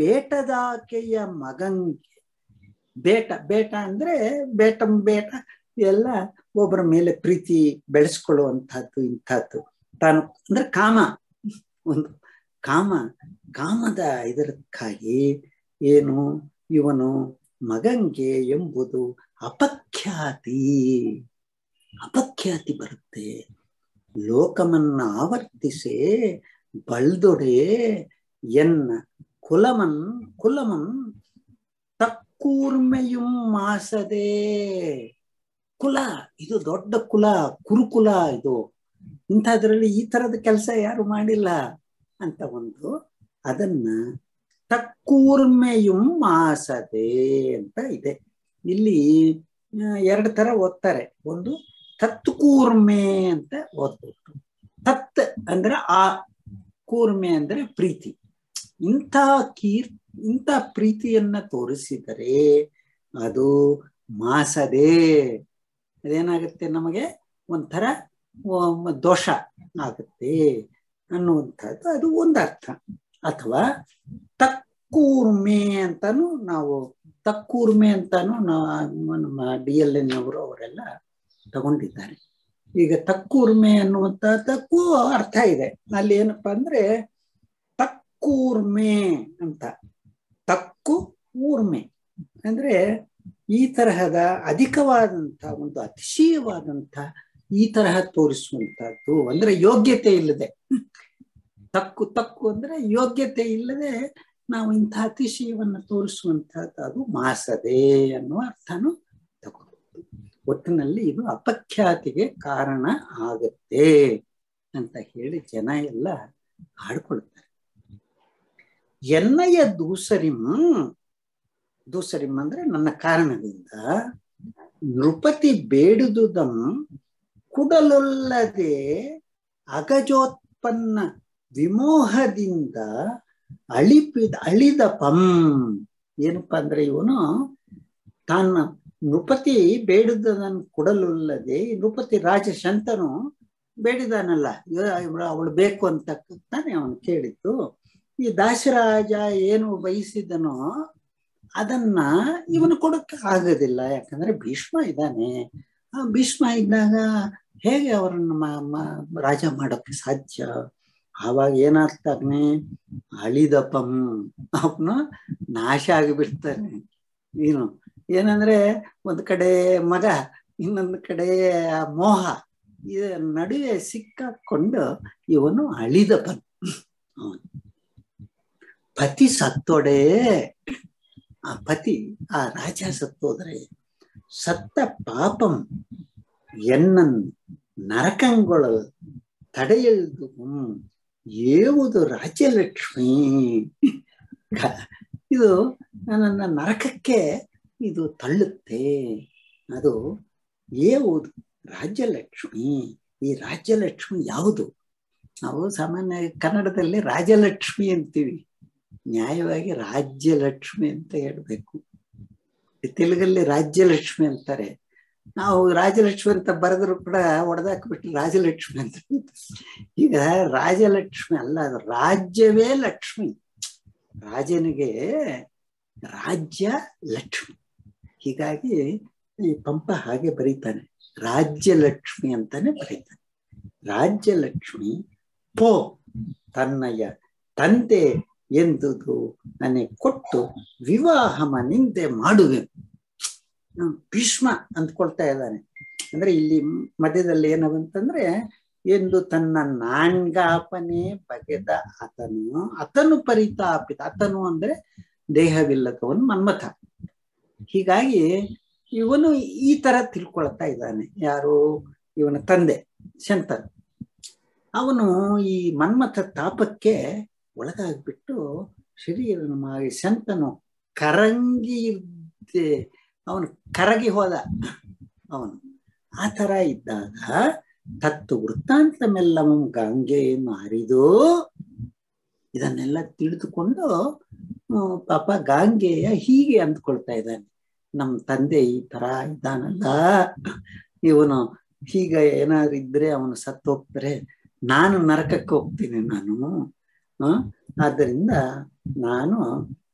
Speaker 2: ಬೇಟದಾಕೆಯ ಮಗಂಗೆ ಬೇಟ ಬೇಟ ಅಂದ್ರೆ ಬೇಟಂ ಬೇಟ ಎಲ್ಲ ಒಬ್ಬರ ಮೇಲೆ ಪ್ರೀತಿ ಬೆಳೆಸ್ಕೊಳ್ಳುವಂತಹದ್ದು ಇಂಥದ್ದು ತಾನು ಅಂದ್ರೆ ಕಾಮ ಒಂದು ಕಾಮ ಕಾಮದ ಇದಕ್ಕಾಗಿ ಏನು ಇವನು ಮಗಂಗೆ ಎಂಬುದು ಅಪಖ್ಯಾತಿ ಅಪಖ್ಯಾತಿ ಬರುತ್ತೆ ಲೋಕಮನ್ನ ಆವರ್ತಿಸೆ ಬಳ್ದೊಡೆ ಎನ್ನ ಕುಲಮನ್ ಕುಲಮನ್ ತಕ್ಕೂರ್ಮೆಯು ಮಾಸದೆ ಕುಲ ಇದು ದೊಡ್ಡ ಕುಲ ಕುರುಕುಲ ಇದು ಇಂಥದ್ರಲ್ಲಿ ಈ ತರದ ಕೆಲಸ ಯಾರು ಮಾಡಿಲ್ಲ ಅಂತ ಒಂದು ಅದನ್ನ ತಕ್ಕೂರ್ಮೆಯು ಮಾಸದೆ ಅಂತ ಇದೆ ಇಲ್ಲಿ ಎರಡು ತರ ಓದ್ತಾರೆ ಒಂದು ತತ್ಕೂರ್ಮೆ ಅಂತ ಓದ್ಬೇಕು ತತ್ ಅಂದ್ರೆ ಆ ಕೂರ್ಮೆ ಅಂದ್ರೆ ಪ್ರೀತಿ ಇಂಥ ಕೀರ್ ಇಂಥ ಪ್ರೀತಿಯನ್ನ ತೋರಿಸಿದರೆ ಅದು ಮಾಸದೆ ಅದೇನಾಗುತ್ತೆ ನಮಗೆ ಒಂಥರ ದೋಷ ಆಗುತ್ತೆ ಅನ್ನುವಂಥದ್ದು ಅದು ಒಂದು ಅರ್ಥ ಅಥವಾ ತಕ್ಕೂರ್ಮೆ ಅಂತಾನು ನಾವು ತಕ್ಕೂರ್ಮೆ ಅಂತಾನು ನಮ್ಮ ಡಿ ಎಲ್ ಎನ್ ಅವರು ಅವರೆಲ್ಲ ತಗೊಂಡಿದ್ದಾರೆ ಈಗ ತಕ್ಕೂರ್ಮೆ ಅನ್ನುವಂತ ತಕ್ಕು ಅರ್ಥ ಇದೆ ಅಲ್ಲಿ ಏನಪ್ಪಾ ಅಂದ್ರೆ ತಕ್ಕೂರ್ಮೆ ಅಂತ ತಕ್ಕು ಊರ್ಮೆ ಅಂದ್ರೆ ಈ ತರಹದ ಅಧಿಕವಾದಂತ ಒಂದು ಅತಿಶಯವಾದಂತ ಈ ತರಹ ತೋರಿಸುವಂತಹದ್ದು ಅಂದ್ರೆ ಯೋಗ್ಯತೆ ಇಲ್ಲದೆ ತಕ್ಕು ತಕ್ಕು ಅಂದ್ರೆ ಯೋಗ್ಯತೆ ಇಲ್ಲದೆ ನಾವು ಇಂಥ ಅತಿಶಯವನ್ನ ತೋರಿಸುವಂತಹದ್ದು ಅದು ಮಾಸದೆ ಅನ್ನುವ ಅರ್ಥನು ತಗೋಬಹುದು ಒಟ್ಟಿನಲ್ಲಿ ಇದು ಅಪಖ್ಯಾತಿಗೆ ಕಾರಣ ಆಗತ್ತೆ ಅಂತ ಹೇಳಿ ಜನ ಎಲ್ಲ ಹಾಡ್ಕೊಳ್ತಾರೆ ಎನ್ನಯ ದೂಸರಿಂ ದೂಸರಿಂ ಅಂದ್ರೆ ನನ್ನ ಕಾರಣದಿಂದ ನೃಪತಿ ಬೇಡುದುದಂ ಕುಡಲೊಲ್ಲದೆ ಅಗಜೋತ್ಪನ್ನ ವಿಮೋಹದಿಂದ ಅಳಿಪಿದ ಅಳಿದ ಪಂ ಏನಪ್ಪಾ ಅಂದ್ರೆ ಇವನು ತಾನ ನೃಪತಿ ಬೇಡುದನ್ನು ಕೊಡಲುಲ್ಲದೆ ನೃಪತಿ ರಾಜ ಶಂತನು ಬೇಡಿದಾನಲ್ಲ ಅವಳು ಬೇಕು ಅಂತ ತಾನೆ ಅವನು ಕೇಳಿದ್ದು ಈ ದಾಸರಾಜ ಏನು ಬಯಸಿದನೋ ಅದನ್ನ ಇವನು ಕೊಡಕ್ಕೆ ಆಗೋದಿಲ್ಲ ಯಾಕಂದ್ರೆ ಭೀಷ್ಮ ಇದ್ದಾನೆ ಆ ಭೀಷ್ಮ ಇದ್ದಾಗ ಹೇಗೆ ಅವರನ್ನ ರಾಜ ಮಾಡೋಕ್ಕೆ ಸಾಧ್ಯ ಆವಾಗ ಏನಾಗ್ತಾನೆ ಅಳಿದಪಂ ಅವನು ನಾಶ ಆಗಿಬಿಡ್ತಾನೆ ಏನು ಏನಂದ್ರೆ ಒಂದ್ ಕಡೆ ಮಗ ಇನ್ನೊಂದು ಕಡೆ ಮೋಹ ಇದ ನಡುವೆ ಸಿಕ್ಕಾಕೊಂಡು ಇವನು ಅಳಿದಪನ್ ಅವನು ಪತಿ ಸತ್ತೊಡೆ ಆ ಪತಿ ಆ ರಾಜ ಸತ್ತೋದ್ರೆ ಸತ್ತ ಪಾಪಂ ಎನ್ನನ್ ನರಕಂಗೊಳ ತಡೆಯಲ್ದು ಏವುದು ರಾಜ್ಯಲಕ್ಷ್ಮಿ ಇದು ನನ್ನ ನರಕಕ್ಕೆ ಇದು ತಳ್ಳುತ್ತೆ ಅದು ಏವುದು ರಾಜ್ಯಲಕ್ಷ್ಮಿ ಈ ರಾಜ್ಯಲಕ್ಷ್ಮಿ ಯಾವುದು ನಾವು ಸಾಮಾನ್ಯ ಕನ್ನಡದಲ್ಲಿ ರಾಜಲಕ್ಷ್ಮಿ ಅಂತೀವಿ ನ್ಯಾಯವಾಗಿ ರಾಜ್ಯಲಕ್ಷ್ಮಿ ಅಂತ ಹೇಳ್ಬೇಕು ತೆಲುಗಲ್ಲಿ ರಾಜ್ಯಲಕ್ಷ್ಮಿ ಅಂತಾರೆ ನಾವು ರಾಜಲಕ್ಷ್ಮಿ ಅಂತ ಬರೆದ್ರು ಕೂಡ ಹೊಡೆದಾಕ್ಬಿಟ್ಟು ರಾಜಲಕ್ಷ್ಮಿ ಅಂತ ಈಗ ರಾಜಲಕ್ಷ್ಮಿ ಅಲ್ಲ ಅದು ರಾಜ್ಯವೇ ಲಕ್ಷ್ಮಿ ರಾಜನಿಗೆ ರಾಜ್ಯ ಲಕ್ಷ್ಮಿ ಹೀಗಾಗಿ ಈ ಪಂಪ ಹಾಗೆ ಬರೀತಾನೆ ರಾಜ್ಯಲಕ್ಷ್ಮಿ ಅಂತಾನೆ ಬರೀತಾನೆ ರಾಜ್ಯಲಕ್ಷ್ಮಿ ಪೋ ತನ್ನಯ ತಂದೆ ಎಂದುದು ನನಗೆ ಕೊಟ್ಟು ವಿವಾಹಮ ನಿಂದೆ ಮಾಡುವೆ ಭೀಷ್ಮ ಅಂದ್ಕೊಳ್ತಾ ಇದ್ದಾನೆ ಅಂದ್ರೆ ಇಲ್ಲಿ ಮಧ್ಯದಲ್ಲಿ ಏನವಂತಂದ್ರೆ ಎಂದು ತನ್ನ ನಾಣ್ಗಾಪನೆ ಬಗೆದ ಆತನು ಆತನು ಪರಿತಾಪಿತ ಆತನು ಅಂದ್ರೆ ದೇಹವಿಲ್ಲದವನು ಮನ್ಮಥ ಹೀಗಾಗಿ ಇವನು ಈ ತರ ತಿಳ್ಕೊಳ್ತಾ ಇದ್ದಾನೆ ಯಾರು ಇವನ ತಂದೆ ಶಂತನ್ ಅವನು ಈ ಮನ್ಮಥ ತಾಪಕ್ಕೆ ಒಳಗಾಗ್ಬಿಟ್ಟು ಶರೀರನ ಮಾಡಿ ಶಂತನು ಕರಂಗಿ ಅವನು ಕರಗಿ ಹೋದ ಅವನು ಆ ತರ ಇದ್ದಾಗ ತತ್ತು ವೃತ್ತಾಂತಮೆಲ್ಲವೂ ಗಾಂಗೆಯನ್ನು ಅರಿದು ಇದನ್ನೆಲ್ಲ ತಿಳಿದುಕೊಂಡು ಪಾಪ ಗಾಂಗೆಯ ಹೀಗೆ ಅಂದ್ಕೊಳ್ತಾ ಇದ್ದಾನೆ ನಮ್ಮ ತಂದೆ ಈ ತರ ಇದ್ದಾನಲ್ಲ ಇವನು ಹೀಗ ಏನಾದ್ರು ಇದ್ರೆ ಅವನು ಸತ್ತು ಹೋಗ್ತಾರೆ ನಾನು ನರಕಕ್ಕೆ ಹೋಗ್ತೀನಿ ನಾನು ಆದ್ದರಿಂದ ನಾನು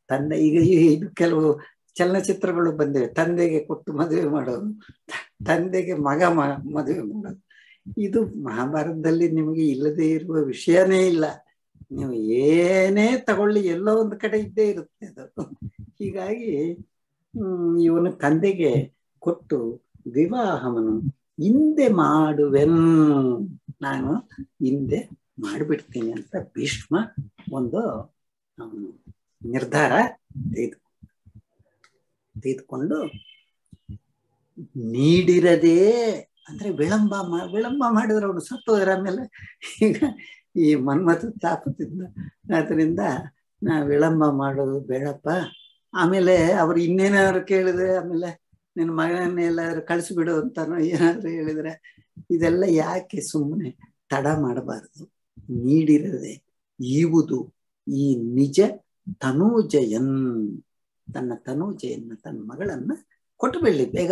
Speaker 2: ತಂದೆ ಈಗ ಇದು ಕೆಲವು ಚಲನಚಿತ್ರಗಳು ಬಂದಿವೆ ತಂದೆಗೆ ಕೊಟ್ಟು ಮದುವೆ ಮಾಡೋದು ತಂದೆಗೆ ಮಗ ಮ ಮದುವೆ ಮಾಡೋದು ಇದು ಮಹಾಭಾರತದಲ್ಲಿ ನಿಮಗೆ ಇಲ್ಲದೆ ಇರುವ ವಿಷಯನೇ ಇಲ್ಲ ನೀವು ಏನೇ ತಗೊಳ್ಳಿ ಎಲ್ಲೋ ಒಂದು ಕಡೆ ಇದ್ದೇ ಇರುತ್ತೆ ಅದು ಹೀಗಾಗಿ ಹ್ಮ್ ಇವನು ತಂದೆಗೆ ಕೊಟ್ಟು ವಿವಾಹವನ್ನು ಹಿಂದೆ ಮಾಡುವೆನ್ ನಾನು ಹಿಂದೆ ಮಾಡಿಬಿಡ್ತೀನಿ ಅಂತ ಭೀಷ್ಮ ಒಂದು ನಿರ್ಧಾರ ತೆಗೆದು ತೆಗೆದುಕೊಂಡು ನೀಡಿರದೇ ಅಂದ್ರೆ ವಿಳಂಬ ವಿಳಂಬ ಮಾಡಿದ್ರೆ ಅವನು ಸತ್ತೋದ್ರ ಆಮೇಲೆ ಈಗ ಈ ಮನ್ಮಥ ತಾಪತಿದ್ದ ಅದರಿಂದ ನಾ ವಿಳಂಬ ಮಾಡೋದು ಬೇಡಪ್ಪ ಆಮೇಲೆ ಅವ್ರು ಇನ್ನೇನಾದ್ರು ಕೇಳಿದ್ರೆ ಆಮೇಲೆ ನಿನ್ನ ಮಗನ ಎಲ್ಲಾದ್ರು ಕಳಿಸ್ಬಿಡು ಅಂತಾನೋ ಏನಾದ್ರು ಹೇಳಿದ್ರೆ ಇದೆಲ್ಲ ಯಾಕೆ ಸುಮ್ಮನೆ ತಡ ಮಾಡಬಾರದು ನೀಡಿರದೆ ಈವುದು ಈ ನಿಜ ತನೂಜಯನ್ ತನ್ನ ತನೂಜೆಯನ್ನ ತನ್ನ ಮಗಳನ್ನ ಕೊಟ್ಟು ಬಿಡ್ಲಿ ಬೇಗ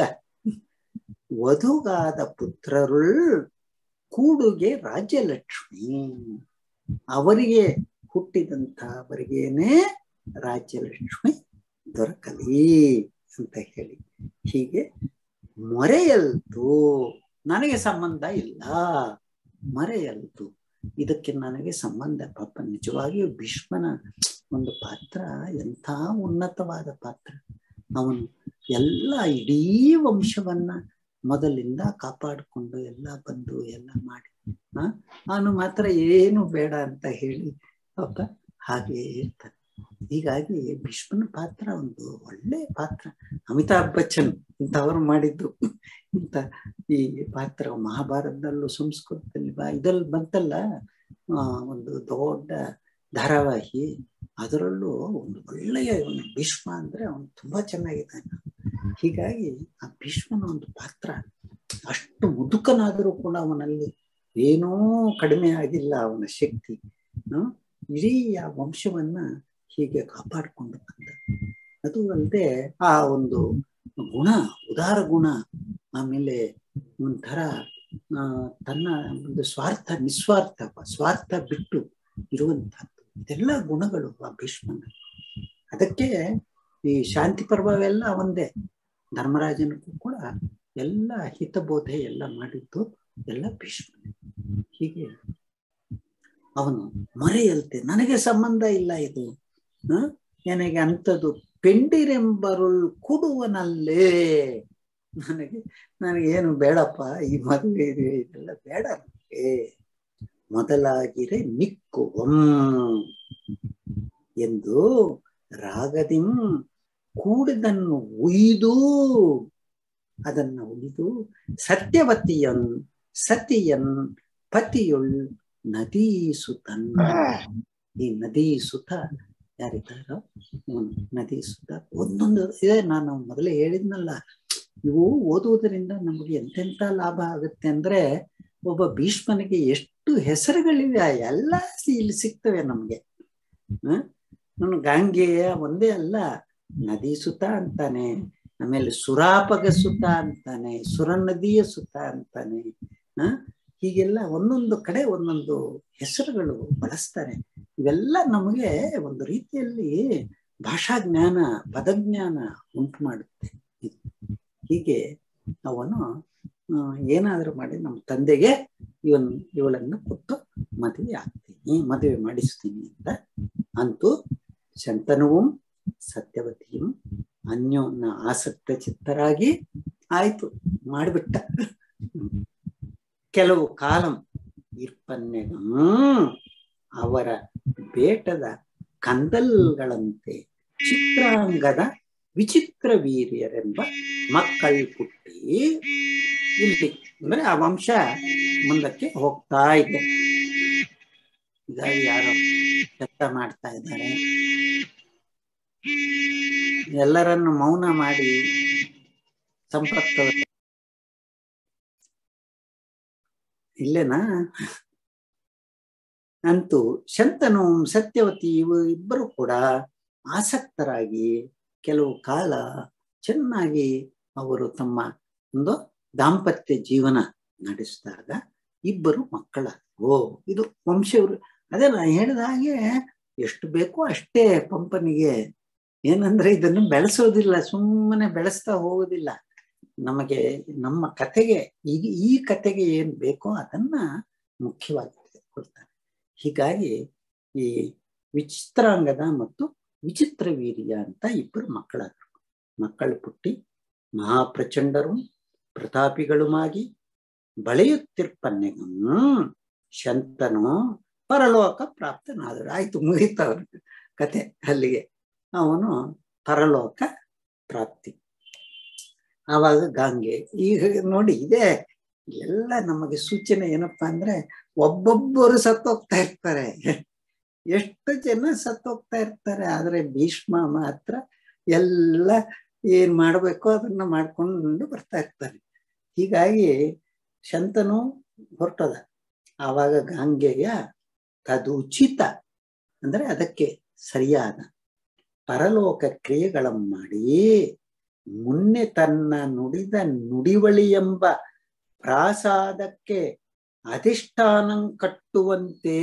Speaker 2: ವಧುಗಾದ ಪುತ್ರರುಳ್ ಕೂಡುಗೆ ರಾಜ್ಯಲಕ್ಷ್ಮಿ ಅವರಿಗೆ ಹುಟ್ಟಿದಂತ ಅವರಿಗೇನೆ ರಾಜ್ಯಲಕ್ಷ್ಮಿ ದೊರಕಲಿ ಅಂತ ಹೇಳಿ ಹೀಗೆ ಮೊರೆಯಲ್ತು ನನಗೆ ಸಂಬಂಧ ಇಲ್ಲ ಮರೆಯಲ್ತು ಇದಕ್ಕೆ ನನಗೆ ಸಂಬಂಧ ಪಾಪ ನಿಜವಾಗಿಯೂ ಭೀಷ್ಮನ ಒಂದು ಪಾತ್ರ ಎಂಥ ಉನ್ನತವಾದ ಪಾತ್ರ ಅವನು ಎಲ್ಲ ಇಡೀ ವಂಶವನ್ನ ಮೊದಲಿಂದ ಕಾಪಾಡಿಕೊಂಡು ಎಲ್ಲ ಬಂದು ಎಲ್ಲ ಮಾಡಿ ಹ ಅವನು ಮಾತ್ರ ಏನು ಬೇಡ ಅಂತ ಹೇಳಿ ಪಾಪ ಹಾಗೆ ಇರ್ತಾನೆ ಹೀಗಾಗಿ ಭೀಷ್ಮನ ಪಾತ್ರ ಒಂದು ಒಳ್ಳೆ ಪಾತ್ರ ಅಮಿತಾಬ್ ಬಚ್ಚನ್ ಇಂಥವ್ರು ಮಾಡಿದ್ದು ಇಂಥ ಈ ಪಾತ್ರ ಮಹಾಭಾರತದಲ್ಲೂ ಸಂಸ್ಕೃತದಲ್ಲಿ ಬಾ ಇದ್ರಲ್ಲಿ ಬಂತಲ್ಲ ಆ ಒಂದು ದೊಡ್ಡ ಧಾರಾವಾಹಿ ಅದರಲ್ಲೂ ಒಂದು ಒಳ್ಳೆಯ ಒಂದು ಭೀಷ್ಮ ಅಂದ್ರೆ ಅವನು ತುಂಬಾ ಚೆನ್ನಾಗಿದ್ದಾನೆ ಹೀಗಾಗಿ ಆ ಭೀಷ್ಮನ ಒಂದು ಪಾತ್ರ ಅಷ್ಟು ಮುದುಕನಾದರೂ ಕೂಡ ಅವನಲ್ಲಿ ಏನೂ ಕಡಿಮೆ ಆಗಿಲ್ಲ ಅವನ ಶಕ್ತಿ ಇಡೀ ಆ ವಂಶವನ್ನ ಹೀಗೆ ಕಾಪಾಡಿಕೊಂಡು ಬಂದ ಅದು ಅಲ್ಲದೆ ಆ ಒಂದು ಗುಣ ಉದಾರ ಗುಣ ಆಮೇಲೆ ಒಂಥರ ಆ ತನ್ನ ಒಂದು ಸ್ವಾರ್ಥ ನಿಸ್ವಾರ್ಥ ಸ್ವಾರ್ಥ ಬಿಟ್ಟು ಇರುವಂತಹದ್ದು ಇದೆಲ್ಲ ಗುಣಗಳು ಆ ಭೀಷ್ಮನ ಅದಕ್ಕೆ ಈ ಶಾಂತಿ ಪರ್ವವೆಲ್ಲ ಒಂದೇ ಧರ್ಮರಾಜನಿಗೂ ಕೂಡ ಎಲ್ಲ ಹಿತಬೋಧೆ ಎಲ್ಲ ಮಾಡಿದ್ದು ಎಲ್ಲ ಭೀಷ್ಮನೆ ಹೀಗೆ ಅವನು ಮರೆಯಲ್ತೆ ನನಗೆ ಸಂಬಂಧ ಇಲ್ಲ ಇದು ಹ ನನಗೆ ಅಂಥದ್ದು ಪೆಂಡಿರೆಂಬರುಳ್ ಕೊಡುವನಲ್ಲೇ ನನಗೆ ನನಗೇನು ಬೇಡಪ್ಪ ಈ ಮದುವೆ ಇದೆಲ್ಲ ಬೇಡ ನನಗೆ ಮೊದಲಾಗಿರೆ ನಿಕ್ಕುವಂ ಎಂದು ರಾಗದಿಂ ಕೂಡಿದನ್ನು ಉಯ್ದು ಅದನ್ನ ಉಳಿದು ಸತ್ಯವತಿಯನ್ ಸತಿಯನ್ ಪತಿಯುಳ್ ನದಿ ಸುತನ್ ಈ ನದಿ ಸುತ ಯಾರಿದ್ದಾರೋ ನದಿ ಸುತ ಒಂದೊಂದು ಇದೆ ನಾನು ಮೊದಲೇ ಹೇಳಿದ್ನಲ್ಲ ಇವು ಓದುವುದರಿಂದ ನಮಗೆ ಎಂತೆಂತ ಲಾಭ ಆಗುತ್ತೆ ಅಂದ್ರೆ ಒಬ್ಬ ಭೀಷ್ಮನಿಗೆ ಎಷ್ಟು ಹೆಸರುಗಳಿವೆ ಎಲ್ಲ ಇಲ್ಲಿ ಸಿಗ್ತವೆ ನಮ್ಗೆ ಹ್ಮ್ ನಾನು ಗಾಂಗೆಯ ಒಂದೇ ಅಲ್ಲ ನದಿ ಸುತ ಅಂತಾನೆ ಆಮೇಲೆ ಸುರಾಪಗ ಸುತ ಅಂತಾನೆ ಸುರ ನದಿಯ ಸುತ ಅಂತಾನೆ ಹ ಹೀಗೆಲ್ಲ ಒಂದೊಂದು ಕಡೆ ಒಂದೊಂದು ಹೆಸರುಗಳು ಬಳಸ್ತಾರೆ ಇವೆಲ್ಲ ನಮಗೆ ಒಂದು ರೀತಿಯಲ್ಲಿ ಭಾಷಾ ಜ್ಞಾನ ಪದಜ್ಞಾನ ಉಂಟು ಮಾಡುತ್ತೆ ಹೀಗೆ ಅವನು ಏನಾದ್ರೂ ಮಾಡಿ ನಮ್ಮ ತಂದೆಗೆ ಇವನ್ ಇವಳನ್ನು ಕೊಟ್ಟು ಮದುವೆ ಆಗ್ತೀನಿ ಮದುವೆ ಮಾಡಿಸ್ತೀನಿ ಅಂತ ಅಂತೂ ಶಂತನುವು ಸತ್ಯವತಿಯು ಅನ್ಯೋನ ಆಸಕ್ತ ಚಿತ್ತರಾಗಿ ಆಯ್ತು ಮಾಡಿಬಿಟ್ಟ ಕೆಲವು ಕಾಲಂ ಇರ್ಪನ್ನೆಗಂ ಅವರ ಬೇಟದ ಕಂದಲ್ಗಳಂತೆ ಚಿತ್ರಾಂಗದ ವಿಚಿತ್ರ ವೀರ್ಯರೆಂಬ ಮಕ್ಕಳು ಹುಟ್ಟಿ ಇಲ್ಲಿ ಅಂದ್ರೆ ಆ ವಂಶ ಮುಂದಕ್ಕೆ ಹೋಗ್ತಾ ಇದೆ ಹೀಗಾಗಿ ಯಾರೋ ಕೆಲಸ ಮಾಡ್ತಾ ಇದ್ದಾರೆ ಎಲ್ಲರನ್ನು ಮೌನ ಮಾಡಿ ಸಂಪತ್ತು ಇಲ್ಲೇನಾ ಅಂತೂ ಶಂತನು ಸತ್ಯವತಿ ಇವು ಇಬ್ಬರು ಕೂಡ ಆಸಕ್ತರಾಗಿ ಕೆಲವು ಕಾಲ ಚೆನ್ನಾಗಿ ಅವರು ತಮ್ಮ ಒಂದು ದಾಂಪತ್ಯ ಜೀವನ ನಡೆಸಿದಾಗ ಇಬ್ಬರು ಮಕ್ಕಳ ಓ ಇದು ವಂಶವರು ಅದೇ ನಾ ಹೇಳಿದ ಹಾಗೆ ಎಷ್ಟು ಬೇಕೋ ಅಷ್ಟೇ ಪಂಪನಿಗೆ ಏನಂದ್ರೆ ಇದನ್ನು ಬೆಳೆಸೋದಿಲ್ಲ ಸುಮ್ಮನೆ ಬೆಳೆಸ್ತಾ ಹೋಗೋದಿಲ್ಲ ನಮಗೆ ನಮ್ಮ ಕತೆಗೆ ಈಗ ಈ ಕತೆಗೆ ಏನ್ ಬೇಕೋ ಅದನ್ನ ಮುಖ್ಯವಾಗಿ ಕೊಡ್ತಾರೆ ಹೀಗಾಗಿ ಈ ವಿಚಿತ್ರಾಂಗದ ಮತ್ತು ವಿಚಿತ್ರ ವೀರ್ಯ ಅಂತ ಇಬ್ಬರು ಮಕ್ಕಳಾದ್ರು ಮಕ್ಕಳು ಪುಟ್ಟಿ ಮಹಾಪ್ರಚಂಡರು ಪ್ರತಾಪಿಗಳುಮಾಗಿ ಬಳೆಯುತ್ತಿರ್ಪನ್ನೆಗಂ ಶಂತನು ಪರಲೋಕ ಪ್ರಾಪ್ತನಾದರು ಆಯ್ತು ಮುಗೀತವ್ರ ಕತೆ ಅಲ್ಲಿಗೆ ಅವನು ಪರಲೋಕ ಪ್ರಾಪ್ತಿ ಆವಾಗ ಗಂಗೆ ಈಗ ನೋಡಿ ಇದೆ ಎಲ್ಲ ನಮಗೆ ಸೂಚನೆ ಏನಪ್ಪಾ ಅಂದ್ರೆ ಒಬ್ಬೊಬ್ಬರು ಸತ್ತೋಗ್ತಾ ಇರ್ತಾರೆ ಎಷ್ಟು ಜನ ಸತ್ತೋಗ್ತಾ ಇರ್ತಾರೆ ಆದ್ರೆ ಭೀಷ್ಮ ಮಾತ್ರ ಎಲ್ಲ ಏನ್ ಮಾಡ್ಬೇಕೋ ಅದನ್ನ ಮಾಡ್ಕೊಂಡು ಬರ್ತಾ ಇರ್ತಾನೆ ಹೀಗಾಗಿ ಶಂತನು ಹೊರಟದ ಆವಾಗ ಗಾಂಗೆಯ ತದುಚಿತ ಅಂದ್ರೆ ಅದಕ್ಕೆ ಸರಿಯಾದ ಪರಲೋಕ ಕ್ರಿಯೆಗಳನ್ನು ಮಾಡಿ ಮುನ್ನೆ ತನ್ನ ನುಡಿದ ನುಡಿವಳಿ ಎಂಬ ಪ್ರಾಸಾದಕ್ಕೆ ಅಧಿಷ್ಠಾನ ಕಟ್ಟುವಂತೆ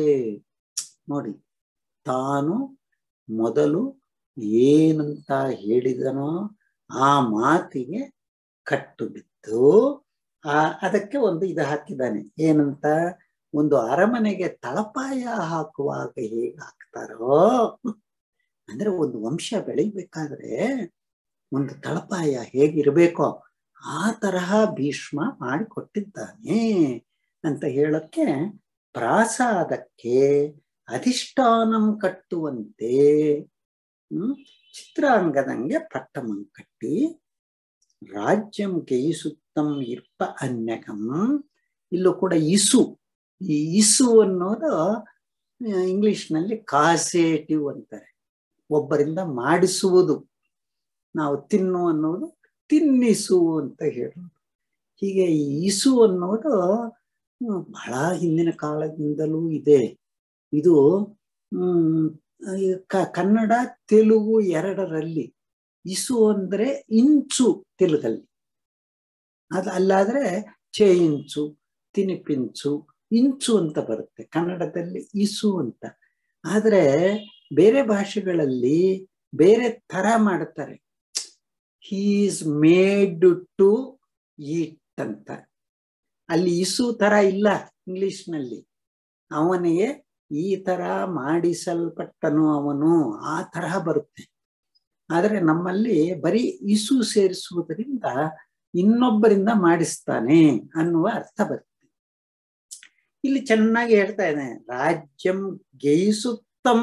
Speaker 2: ನೋಡಿ ತಾನು ಮೊದಲು ಏನಂತ ಹೇಳಿದನೋ ಆ ಮಾತಿಗೆ ಕಟ್ಟು ಬಿದ್ದು ಆ ಅದಕ್ಕೆ ಒಂದು ಇದು ಹಾಕಿದ್ದಾನೆ ಏನಂತ ಒಂದು ಅರಮನೆಗೆ ತಳಪಾಯ ಹಾಕುವಾಗ ಹೇಗೆ ಹಾಕ್ತಾರೋ ಅಂದ್ರೆ ಒಂದು ವಂಶ ಬೆಳಿಬೇಕಾದ್ರೆ ಒಂದು ತಳಪಾಯ ಹೇಗಿರ್ಬೇಕೋ ಆ ತರಹ ಭೀಷ್ಮ ಮಾಡಿಕೊಟ್ಟಿದ್ದಾನೆ ಅಂತ ಹೇಳಕ್ಕೆ ಪ್ರಾಸಾದಕ್ಕೆ ಅಧಿಷ್ಠಾನಂ ಕಟ್ಟುವಂತೆ ಹ್ಮ್ ಚಿತ್ರಾಂಗದಂಗೆ ಪಟ್ಟಮಂ ಕಟ್ಟಿ ರಾಜ್ಯಂ ಗೇಯಿಸುತ್ತಂ ಇರ್ಪ ಅನ್ಯಕಂ ಇಲ್ಲೂ ಕೂಡ ಇಸು ಈ ಇಸು ಅನ್ನೋದು ಇಂಗ್ಲಿಷ್ನಲ್ಲಿ ಕಾಸೇಟಿವ್ ಅಂತಾರೆ ಒಬ್ಬರಿಂದ ಮಾಡಿಸುವುದು ನಾವು ತಿನ್ನು ಅನ್ನೋದು ತಿನ್ನಿಸು ಅಂತ ಹೇಳೋದು ಹೀಗೆ ಈ ಇಸು ಅನ್ನೋದು ಬಹಳ ಹಿಂದಿನ ಕಾಲದಿಂದಲೂ ಇದೆ ಇದು ಹ್ಮ್ ಕನ್ನಡ ತೆಲುಗು ಎರಡರಲ್ಲಿ ಇಸು ಅಂದ್ರೆ ಇಂಚು ತೆಲುಗಲ್ಲಿ ಅದು ಅಲ್ಲಾದ್ರೆ ಚೇ ಇಂಚು ತಿನಿಪಿಂಚು ಇಂಚು ಅಂತ ಬರುತ್ತೆ ಕನ್ನಡದಲ್ಲಿ ಇಸು ಅಂತ ಆದ್ರೆ ಬೇರೆ ಭಾಷೆಗಳಲ್ಲಿ ಬೇರೆ ತರ ಮಾಡ್ತಾರೆ ಹೀಸ್ ಮೇಡ್ ಟು ಈಟ್ ಅಂತ ಅಲ್ಲಿ ಇಸು ತರ ಇಲ್ಲ ಇಂಗ್ಲಿಷ್ನಲ್ಲಿ ಅವನಿಗೆ ಈ ತರ ಮಾಡಿಸಲ್ಪಟ್ಟನು ಅವನು ಆ ತರಹ ಬರುತ್ತೆ ಆದ್ರೆ ನಮ್ಮಲ್ಲಿ ಬರೀ ಇಸು ಸೇರಿಸುವುದರಿಂದ ಇನ್ನೊಬ್ಬರಿಂದ ಮಾಡಿಸ್ತಾನೆ ಅನ್ನುವ ಅರ್ಥ ಬರುತ್ತೆ ಇಲ್ಲಿ ಚೆನ್ನಾಗಿ ಹೇಳ್ತಾ ಇದ್ದಾನೆ ರಾಜ್ಯಂ ಗೇಯಿಸುತ್ತಂ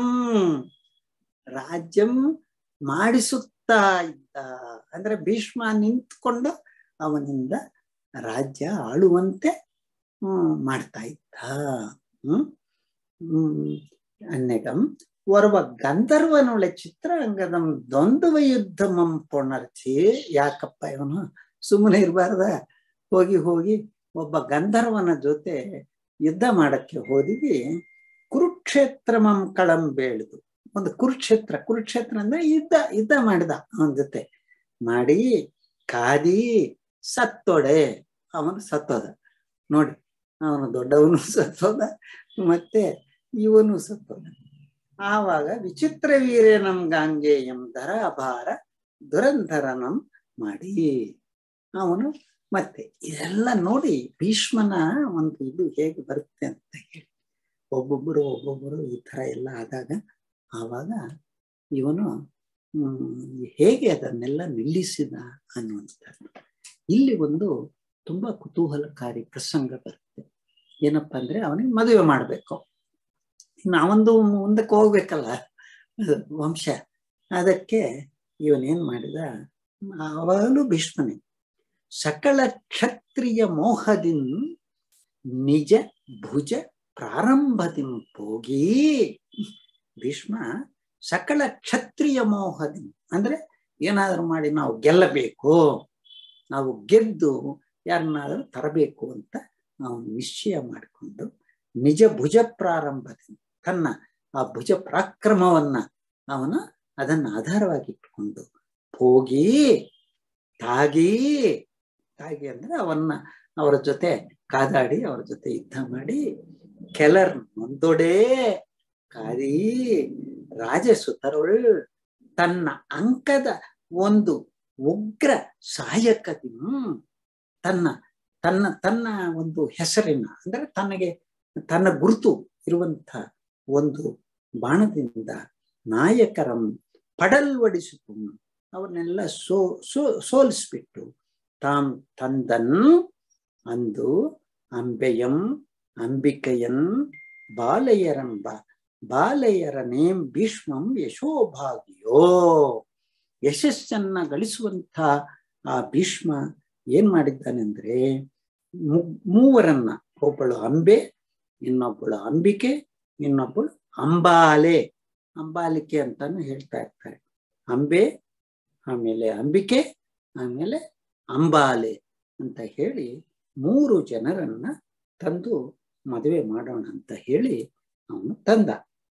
Speaker 2: ರಾಜ್ಯಂ ಮಾಡಿಸುತ್ತಾ ಇದ್ದ ಅಂದ್ರೆ ಭೀಷ್ಮ ನಿಂತ್ಕೊಂಡು ಅವನಿಂದ ರಾಜ್ಯ ಆಳುವಂತೆ ಹ್ಮ್ ಮಾಡ್ತಾ ಇದ್ದ ಹ್ಮ್ ಹ್ಮ್ ಅನ್ನೆಗಂ ಒರ್ವ ಗಂಧರ್ವನುಳ್ಳ ಚಿತ್ರಾಂಗದಂ ದ್ವಂದ್ವ ಯುದ್ಧಮಂ ಪುನರ್ಚಿ ಯಾಕಪ್ಪ ಇವನು ಸುಮ್ಮನೆ ಇರಬಾರ್ದ ಹೋಗಿ ಹೋಗಿ ಒಬ್ಬ ಗಂಧರ್ವನ ಜೊತೆ ಯುದ್ಧ ಮಾಡಕ್ಕೆ ಹೋದಿವಿ ಕುರುಕ್ಷೇತ್ರಮಂ ಕಳಂ ಬೇಳ್ದು ಒಂದು ಕುರುಕ್ಷೇತ್ರ ಕುರುಕ್ಷೇತ್ರ ಅಂದ್ರೆ ಯುದ್ಧ ಯುದ್ಧ ಮಾಡಿದ ಅವನ ಜೊತೆ ಮಾಡಿ ಕಾದಿ ಸತ್ತೊಡೆ ಅವನು ಸತ್ತೋದ ನೋಡಿ ಅವನು ದೊಡ್ಡವನು ಸತ್ತೋದ ಮತ್ತೆ ಇವನು ಸತ್ತೋದ ಆವಾಗ ವಿಚಿತ್ರ ವೀರ್ಯನಂ ಗಾಂಗೇಯಂ ದರ ಅಭಾರ ದುರಂಧರನಂ ಮಾಡಿ ಅವನು ಮತ್ತೆ ಇದೆಲ್ಲ ನೋಡಿ ಭೀಷ್ಮನ ಒಂದು ಇದು ಹೇಗೆ ಬರುತ್ತೆ ಅಂತ ಹೇಳಿ ಒಬ್ಬೊಬ್ಬರು ಒಬ್ಬೊಬ್ಬರು ಈ ತರ ಎಲ್ಲ ಆದಾಗ ಆವಾಗ ಇವನು ಹ್ಮ್ ಹೇಗೆ ಅದನ್ನೆಲ್ಲ ನಿಲ್ಲಿಸಿದ ಅನ್ನುವಂಥದ್ದು ಇಲ್ಲಿ ಒಂದು ತುಂಬಾ ಕುತೂಹಲಕಾರಿ ಪ್ರಸಂಗ ಬರುತ್ತೆ ಏನಪ್ಪಾ ಅಂದ್ರೆ ಅವನಿಗೆ ಮದುವೆ ಮಾಡ್ಬೇಕು ನಾವೊಂದು ಮುಂದಕ್ಕೆ ಹೋಗ್ಬೇಕಲ್ಲ ವಂಶ ಅದಕ್ಕೆ ಇವನೇನ್ ಮಾಡಿದ ಅವಾಗಲೂ ಭೀಷ್ಮನೇ ಸಕಲ ಕ್ಷತ್ರಿಯ ಮೋಹದಿನ್ ನಿಜ ಭುಜ ಪ್ರಾರಂಭದಿಂ ಹೋಗಿ ಭೀಷ್ಮ ಸಕಲ ಕ್ಷತ್ರಿಯ ಮೋಹದಿನ್ ಅಂದ್ರೆ ಏನಾದರೂ ಮಾಡಿ ನಾವು ಗೆಲ್ಲಬೇಕು ನಾವು ಗೆದ್ದು ಯಾರನ್ನಾದರೂ ತರಬೇಕು ಅಂತ ನಾವು ನಿಶ್ಚಯ ಮಾಡಿಕೊಂಡು ನಿಜ ಭುಜ ಪ್ರಾರಂಭದಿಂದ ತನ್ನ ಆ ಭುಜ ಪರಾಕ್ರಮವನ್ನ ಅವನು ಅದನ್ನ ಆಧಾರವಾಗಿ ಇಟ್ಕೊಂಡು ಹೋಗಿ ತಾಗಿ ತಾಗಿ ಅಂದ್ರೆ ಅವನ್ನ ಅವರ ಜೊತೆ ಕಾದಾಡಿ ಅವರ ಜೊತೆ ಯುದ್ಧ ಮಾಡಿ ಕೆಲರ್ ನೊಂದೊಡೆ ಕಾದಿ ರಾಜಸುತರೊಳ್ ತನ್ನ ಅಂಕದ ಒಂದು ಉಗ್ರ ಸಹಾಯಕತೆ ತನ್ನ ತನ್ನ ತನ್ನ ಒಂದು ಹೆಸರಿನ ಅಂದ್ರೆ ತನಗೆ ತನ್ನ ಗುರುತು ಇರುವಂತ ಒಂದು ಬಾಣದಿಂದ ನಾಯಕರಂ ಪಡಲ್ವಡಿಸಿತು ಅವನ್ನೆಲ್ಲ ಸೋ ಸೋ ಸೋಲಿಸ್ಬಿಟ್ಟು ತಾಂ ತಂದನ್ ಅಂದು ಅಂಬೆಯಂ ಅಂಬಿಕೆಯನ್ ಬಾಲಯರಂಬ ಬಾಲಯರನೇಂ ಭೀಷ್ಮಂ ಯಶೋಭಾಗಿಯೋ ಯಶಸ್ಸನ್ನ ಗಳಿಸುವಂತ ಆ ಭೀಷ್ಮ ಏನ್ ಮಾಡಿದ್ದಾನೆ ಅಂದ್ರೆ ಮೂವರನ್ನ ಒಬ್ಬಳು ಅಂಬೆ ಇನ್ನೊಬ್ಬಳು ಅಂಬಿಕೆ ಇನ್ನೊಬ್ಬಳು ಅಂಬಾಲೆ ಅಂಬಾಲಿಕೆ ಅಂತಾನು ಹೇಳ್ತಾ ಇರ್ತಾರೆ ಅಂಬೆ ಆಮೇಲೆ ಅಂಬಿಕೆ ಆಮೇಲೆ ಅಂಬಾಲೆ ಅಂತ ಹೇಳಿ ಮೂರು ಜನರನ್ನ ತಂದು ಮದುವೆ ಮಾಡೋಣ ಅಂತ ಹೇಳಿ ಅವನು ತಂದ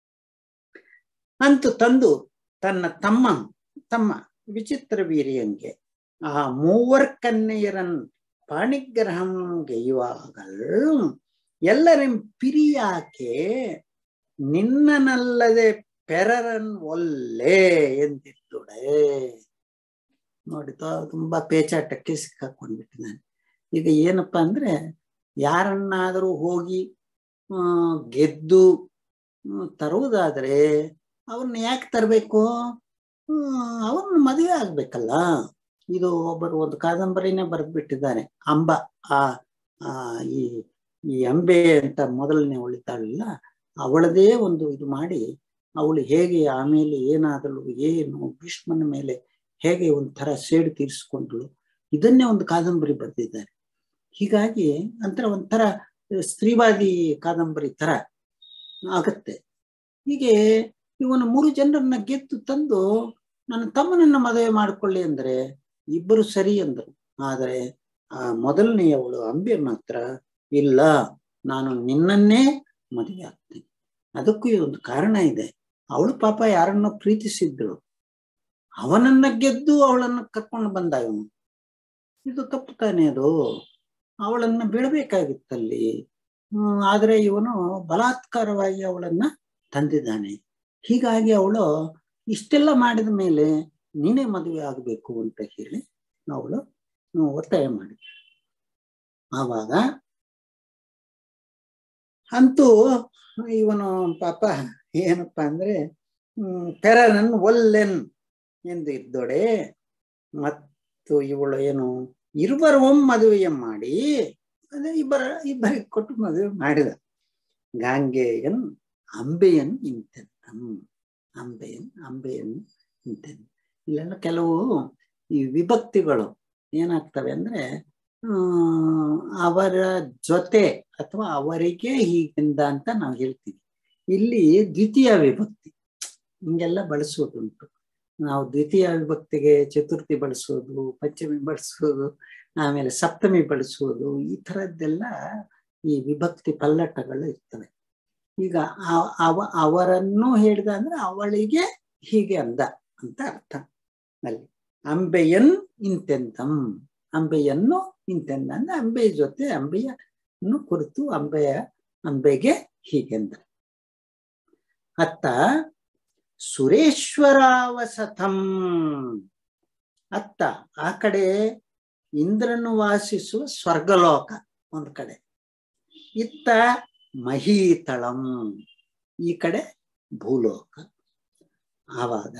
Speaker 2: ಅಂತೂ ತಂದು ತನ್ನ ತಮ್ಮ ತಮ್ಮ ವಿಚಿತ್ರ ವೀರ್ಯಂಗೆ ಆ ಮೂವರ್ ಕನ್ನೆಯರನ್ ಪಾಣಿಗ್ರಹಂ ಗೆಯುವಾಗಲ್ ಎಲ್ಲರಿಂ ಪಿರಿಯಾಕೆ ನಿನ್ನನಲ್ಲದೆ ಪೆರರನ್ ಒಲ್ಲೆ ಎಂದಿದ್ದುಡೆ ನೋಡಿತು ತುಂಬಾ ಪೇಚಾಟಕ್ಕೆ ಸಿಕ್ಕಾಕೊಂಡ್ಬಿಟ್ಟಿದ್ದಾನೆ ಈಗ ಏನಪ್ಪಾ ಅಂದ್ರೆ ಯಾರನ್ನಾದರೂ ಹೋಗಿ ಆ ಗೆದ್ದು ತರುವುದಾದ್ರೆ ಅವ್ರನ್ನ ಯಾಕೆ ತರಬೇಕು ಅವ್ರನ್ನ ಮದುವೆ ಆಗ್ಬೇಕಲ್ಲ ಇದು ಒಬ್ಬರು ಒಂದು ಕಾದಂಬರಿನೇ ಬರೆದ್ಬಿಟ್ಟಿದ್ದಾರೆ ಅಂಬ ಆ ಆ ಈ ಈ ಅಂಬೆ ಅಂತ ಮೊದಲನೇ ಉಳಿತಾಳಲ್ಲ ಅವಳದೇ ಒಂದು ಇದು ಮಾಡಿ ಅವಳು ಹೇಗೆ ಆಮೇಲೆ ಏನಾದಳು ಏನು ಭೀಷ್ಮನ ಮೇಲೆ ಹೇಗೆ ಒಂಥರ ಸೇಡು ತೀರಿಸ್ಕೊಂಡ್ಳು ಇದನ್ನೇ ಒಂದು ಕಾದಂಬರಿ ಬರೆದಿದ್ದಾರೆ ಹೀಗಾಗಿ ಅಂತರ ಒಂಥರ ಸ್ತ್ರೀವಾದಿ ಕಾದಂಬರಿ ತರ ಆಗತ್ತೆ ಹೀಗೆ ಇವನು ಮೂರು ಜನರನ್ನ ಗೆದ್ದು ತಂದು ನನ್ನ ತಮ್ಮನನ್ನ ಮದುವೆ ಮಾಡಿಕೊಳ್ಳಿ ಅಂದ್ರೆ ಇಬ್ಬರು ಸರಿ ಅಂದರು ಆದರೆ ಆ ಮೊದಲನೆಯವಳು ಅಂಬೆ ಮಾತ್ರ ಇಲ್ಲ ನಾನು ನಿನ್ನನ್ನೇ ಮದುವೆ ಆಗ್ತೇನೆ ಅದಕ್ಕೂ ಒಂದು ಕಾರಣ ಇದೆ ಅವಳು ಪಾಪ ಯಾರನ್ನ ಪ್ರೀತಿಸಿದ್ದಳು ಅವನನ್ನ ಗೆದ್ದು ಅವಳನ್ನ ಕರ್ಕೊಂಡು ಬಂದ ಇವನು ಇದು ತಪ್ಪು ತಾನೇ ಅದು ಅವಳನ್ನ ಬಿಡಬೇಕಾಗಿತ್ತಲ್ಲಿ ಹ್ಮ್ ಆದ್ರೆ ಇವನು ಬಲಾತ್ಕಾರವಾಗಿ ಅವಳನ್ನ ತಂದಿದ್ದಾನೆ ಹೀಗಾಗಿ ಅವಳು ಇಷ್ಟೆಲ್ಲ ಮಾಡಿದ ಮೇಲೆ ನೀನೇ ಮದುವೆ ಆಗಬೇಕು ಅಂತ ಹೇಳಿ ಅವಳು ಒತ್ತಾಯ ಮಾಡಿದ ಆವಾಗ ಅಂತೂ ಇವನು ಪಾಪ ಏನಪ್ಪಾ ಅಂದ್ರೆ ಹ್ಮ್ ಪೆರನನ್ ಒಲ್ಲೆನ್ ಎಂದು ಇದ್ದೊಡೆ ಮತ್ತು ಇವಳು ಏನು ಇರುವರು ಮದುವೆಯ ಮಾಡಿ ಅದೇ ಇಬ್ಬರ ಇಬ್ಬರಿಗೆ ಕೊಟ್ಟು ಮದುವೆ ಮಾಡಿದ ಗಾಂಗೆಯನ್ ಅಂಬೆಯನ್ ಇಂತೆನ್ ಅಂಬೆಯನ್ ಅಂಬೆಯನ್ ಇಂತೆನ್ ಇಲ್ಲೆಲ್ಲ ಕೆಲವು ಈ ವಿಭಕ್ತಿಗಳು ಏನಾಗ್ತವೆ ಅಂದ್ರೆ ಅವರ ಜೊತೆ ಅಥವಾ ಅವರಿಗೆ ಹೀಗಿಂದ ಅಂತ ನಾವು ಹೇಳ್ತೀವಿ ಇಲ್ಲಿ ದ್ವಿತೀಯ ವಿಭಕ್ತಿ ಹಿಂಗೆಲ್ಲ ಬಳಸೋದುಂಟು ನಾವು ದ್ವಿತೀಯ ವಿಭಕ್ತಿಗೆ ಚತುರ್ಥಿ ಬಳಸೋದು ಪಂಚಮಿ ಬಳಸೋದು ಆಮೇಲೆ ಸಪ್ತಮಿ ಬಳಸೋದು ಈ ಥರದ್ದೆಲ್ಲ ಈ ವಿಭಕ್ತಿ ಪಲ್ಲಟಗಳು ಇರ್ತವೆ ಈಗ ಅವ ಅವರನ್ನು ಹೇಳಿದ ಅಂದ್ರೆ ಅವಳಿಗೆ ಹೀಗೆ ಅಂದ ಅಂತ ಅರ್ಥ ಅಲ್ಲಿ ಅಂಬೆಯನ್ ಇಂತೆಂತಂ ಅಂಬೆಯನ್ನು ಇಂತೆಂದ ಅಂದ್ರೆ ಅಂಬೆಯ ಜೊತೆ ಅಂಬೆಯನ್ನು ಕುರಿತು ಅಂಬೆಯ ಅಂಬೆಗೆ ಹೀಗೆಂದ ಅತ್ತ ಸುರೇಶ್ವರಾವಸತಂ ಅತ್ತ ಆ ಕಡೆ ಇಂದ್ರನು ವಾಸಿಸುವ ಸ್ವರ್ಗಲೋಕ ಒಂದ್ ಕಡೆ ಇತ್ತ ಮಹೀತಳಂ ಈ ಕಡೆ ಭೂಲೋಕ ಆವಾಗ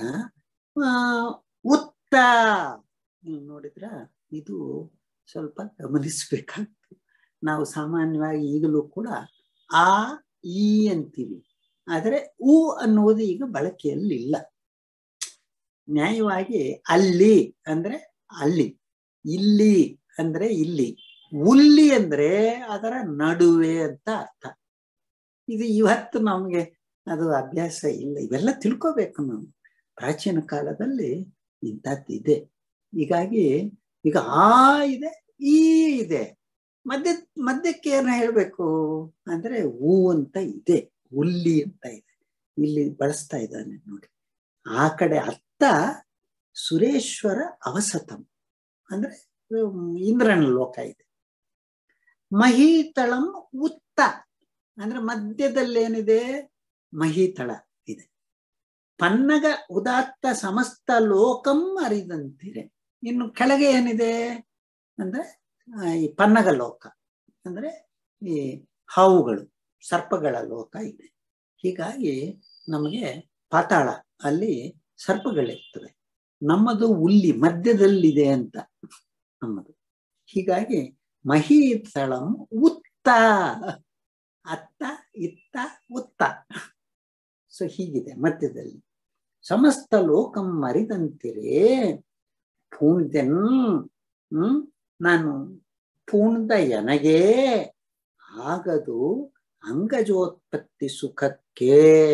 Speaker 2: ಉತ್ತ ನೋಡಿದ್ರ ಇದು ಸ್ವಲ್ಪ ಗಮನಿಸ್ಬೇಕಾಗ್ತದೆ ನಾವು ಸಾಮಾನ್ಯವಾಗಿ ಈಗಲೂ ಕೂಡ ಆ ಈ ಅಂತೀವಿ ಆದರೆ ಉ ಅನ್ನುವುದು ಈಗ ಬಳಕೆಯಲ್ಲಿ ಇಲ್ಲ ನ್ಯಾಯವಾಗಿ ಅಲ್ಲಿ ಅಂದ್ರೆ ಅಲ್ಲಿ ಇಲ್ಲಿ ಅಂದ್ರೆ ಇಲ್ಲಿ ಉಲ್ಲಿ ಅಂದ್ರೆ ಅದರ ನಡುವೆ ಅಂತ ಅರ್ಥ ಇದು ಇವತ್ತು ನಮ್ಗೆ ಅದು ಅಭ್ಯಾಸ ಇಲ್ಲ ಇವೆಲ್ಲ ತಿಳ್ಕೋಬೇಕು ನಾವು ಪ್ರಾಚೀನ ಕಾಲದಲ್ಲಿ ಇಂಥದ್ದಿದೆ ಹೀಗಾಗಿ ಈಗ ಆ ಇದೆ ಈ ಇದೆ ಮಧ್ಯ ಮಧ್ಯಕ್ಕೆ ಏನ ಹೇಳ್ಬೇಕು ಅಂದ್ರೆ ಹೂ ಅಂತ ಇದೆ ಹುಲ್ಲಿ ಅಂತ ಇದೆ ಇಲ್ಲಿ ಬಳಸ್ತಾ ಇದ್ದಾನೆ ನೋಡಿ ಆ ಕಡೆ ಅತ್ತ ಸುರೇಶ್ವರ ಅವಸತಂ ಅಂದ್ರೆ ಇಂದ್ರನ ಲೋಕ ಇದೆ ಮಹೀತಳಂ ಉತ್ತ ಅಂದ್ರೆ ಮಧ್ಯದಲ್ಲಿ ಏನಿದೆ ಮಹೀತಳ ಇದೆ ಪನ್ನಗ ಉದಾತ್ತ ಸಮಸ್ತ ಲೋಕಂ ಅರಿದಂತಿರೆ ಇನ್ನು ಕೆಳಗೆ ಏನಿದೆ ಅಂದ್ರೆ ಆ, ಈ ಪನ್ನಗ ಲೋಕ ಅಂದ್ರೆ ಈ ಹಾವುಗಳು ಸರ್ಪಗಳ ಲೋಕ ಇದೆ ಹೀಗಾಗಿ ನಮಗೆ ಪಾತಾಳ ಅಲ್ಲಿ ಸರ್ಪಗಳಿರ್ತವೆ ನಮ್ಮದು ಉಲ್ಲಿ ಮಧ್ಯದಲ್ಲಿದೆ ಅಂತ ನಮ್ಮದು ಹೀಗಾಗಿ ಮಹೀತಳಂ ಉತ್ತ ಅತ್ತ ಇತ್ತ ಉತ್ತ ಸೊ ಹೀಗಿದೆ ಮಧ್ಯದಲ್ಲಿ ಸಮಸ್ತ ಲೋಕಂ ಮರಿದಂತಿರೇ ಪೂಣಿದೆನ್ ಹ್ಮ್ ನಾನು ಪೂಣ್ದ ಎನಗೇ ಆಗದು ಅಂಗಜೋತ್ಪತ್ತಿ ಸುಖಕ್ಕೆ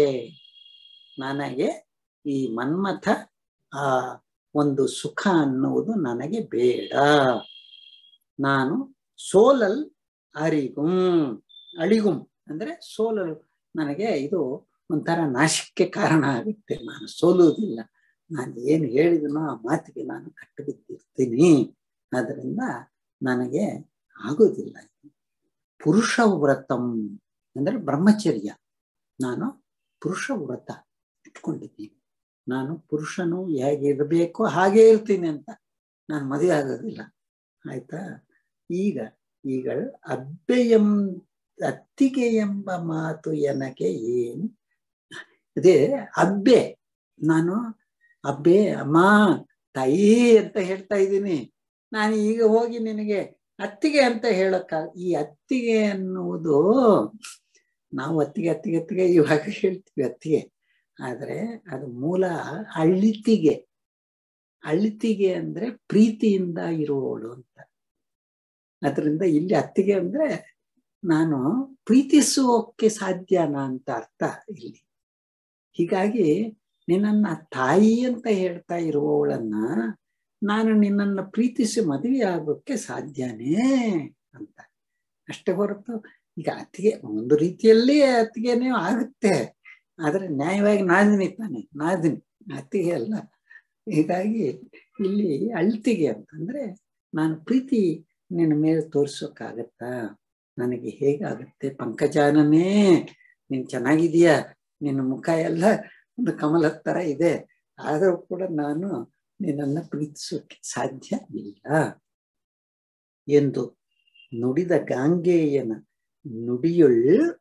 Speaker 2: ನನಗೆ ಈ ಮನ್ಮಥ ಆ ಒಂದು ಸುಖ ಅನ್ನುವುದು ನನಗೆ ಬೇಡ ನಾನು ಸೋಲಲ್ ಅರಿಗುಂ ಅಳಿಗುಂ ಅಂದ್ರೆ ಸೋಲಲು ನನಗೆ ಇದು ಒಂಥರ ನಾಶಕ್ಕೆ ಕಾರಣ ಆಗುತ್ತೆ ನಾನು ಸೋಲುವುದಿಲ್ಲ ನಾನು ಏನು ಹೇಳಿದನೋ ಆ ಮಾತಿಗೆ ನಾನು ಕಟ್ಟು ಬಿದ್ದಿರ್ತೀನಿ ಅದರಿಂದ ನನಗೆ ಆಗೋದಿಲ್ಲ ಪುರುಷ ವ್ರತಂ ಅಂದ್ರೆ ಬ್ರಹ್ಮಚರ್ಯ ನಾನು ಪುರುಷ ವ್ರತ ಇಟ್ಕೊಂಡಿದ್ದೀನಿ ನಾನು ಪುರುಷನು ಹೇಗಿರಬೇಕು ಹಾಗೇ ಇರ್ತೀನಿ ಅಂತ ನಾನು ಮದುವೆ ಆಗೋದಿಲ್ಲ ಆಯ್ತಾ ಈಗ ಈಗ ಅಬ್ಬೆಯಂ ಅತ್ತಿಗೆ ಎಂಬ ಮಾತು ಎನಗೆ ಏನು ಅದೇ ಅಬ್ಬೆ ನಾನು ಅಬ್ಬೆ ಅಮ್ಮ ತಾಯಿ ಅಂತ ಹೇಳ್ತಾ ಇದ್ದೀನಿ ನಾನು ಈಗ ಹೋಗಿ ನಿನಗೆ ಅತ್ತಿಗೆ ಅಂತ ಹೇಳಕ್ಕ ಈ ಅತ್ತಿಗೆ ಅನ್ನುವುದು ನಾವು ಅತ್ತಿಗೆ ಅತ್ತಿಗೆ ಅತ್ತಿಗೆ ಇವಾಗ ಹೇಳ್ತೀವಿ ಅತ್ತಿಗೆ ಆದ್ರೆ ಅದು ಮೂಲ ಅಳಿತಿಗೆ ಅಳಿತಿಗೆ ಅಂದ್ರೆ ಪ್ರೀತಿಯಿಂದ ಇರುವವಳು ಅಂತ ಅದರಿಂದ ಇಲ್ಲಿ ಅತ್ತಿಗೆ ಅಂದ್ರೆ ನಾನು ಪ್ರೀತಿಸುವಕ್ಕೆ ಸಾಧ್ಯನಾ ಅಂತ ಅರ್ಥ ಇಲ್ಲಿ ಹೀಗಾಗಿ ನಿನ್ನನ್ನ ತಾಯಿ ಅಂತ ಹೇಳ್ತಾ ಇರುವವಳನ್ನ ನಾನು ನಿನ್ನನ್ನು ಪ್ರೀತಿಸಿ ಮದುವೆ ಆಗೋಕ್ಕೆ ಸಾಧ್ಯನೇ ಅಂತ ಅಷ್ಟೇ ಹೊರತು ಈಗ ಅತ್ತಿಗೆ ಒಂದು ರೀತಿಯಲ್ಲಿ ಅತ್ತಿಗೆನೇ ಆಗುತ್ತೆ ಆದ್ರೆ ನ್ಯಾಯವಾಗಿ ನಾದಿನಿ ತಾನೆ ನಾದಿನಿ ಅತ್ತಿಗೆ ಅಲ್ಲ ಹೀಗಾಗಿ ಇಲ್ಲಿ ಅಳ್ತಿಗೆ ಅಂತಂದ್ರೆ ನಾನು ಪ್ರೀತಿ ನಿನ್ನ ಮೇಲೆ ತೋರ್ಸೋಕ್ಕಾಗತ್ತಾ ನನಗೆ ಹೇಗಾಗುತ್ತೆ ಪಂಕಜಾನನೇ ನೀನ್ ಚೆನ್ನಾಗಿದೀಯಾ ನಿನ್ನ ಮುಖ ಎಲ್ಲ ಒಂದು ಕಮಲದ ತರ ಇದೆ ಆದರೂ ಕೂಡ ನಾನು ನಿನ್ನನ್ನು ಪ್ರೀತಿಸೋಕೆ ಸಾಧ್ಯ ಇಲ್ಲ ಎಂದು ನುಡಿದ ಗಾಂಗೇಯನ ನುಡಿಯುಳ್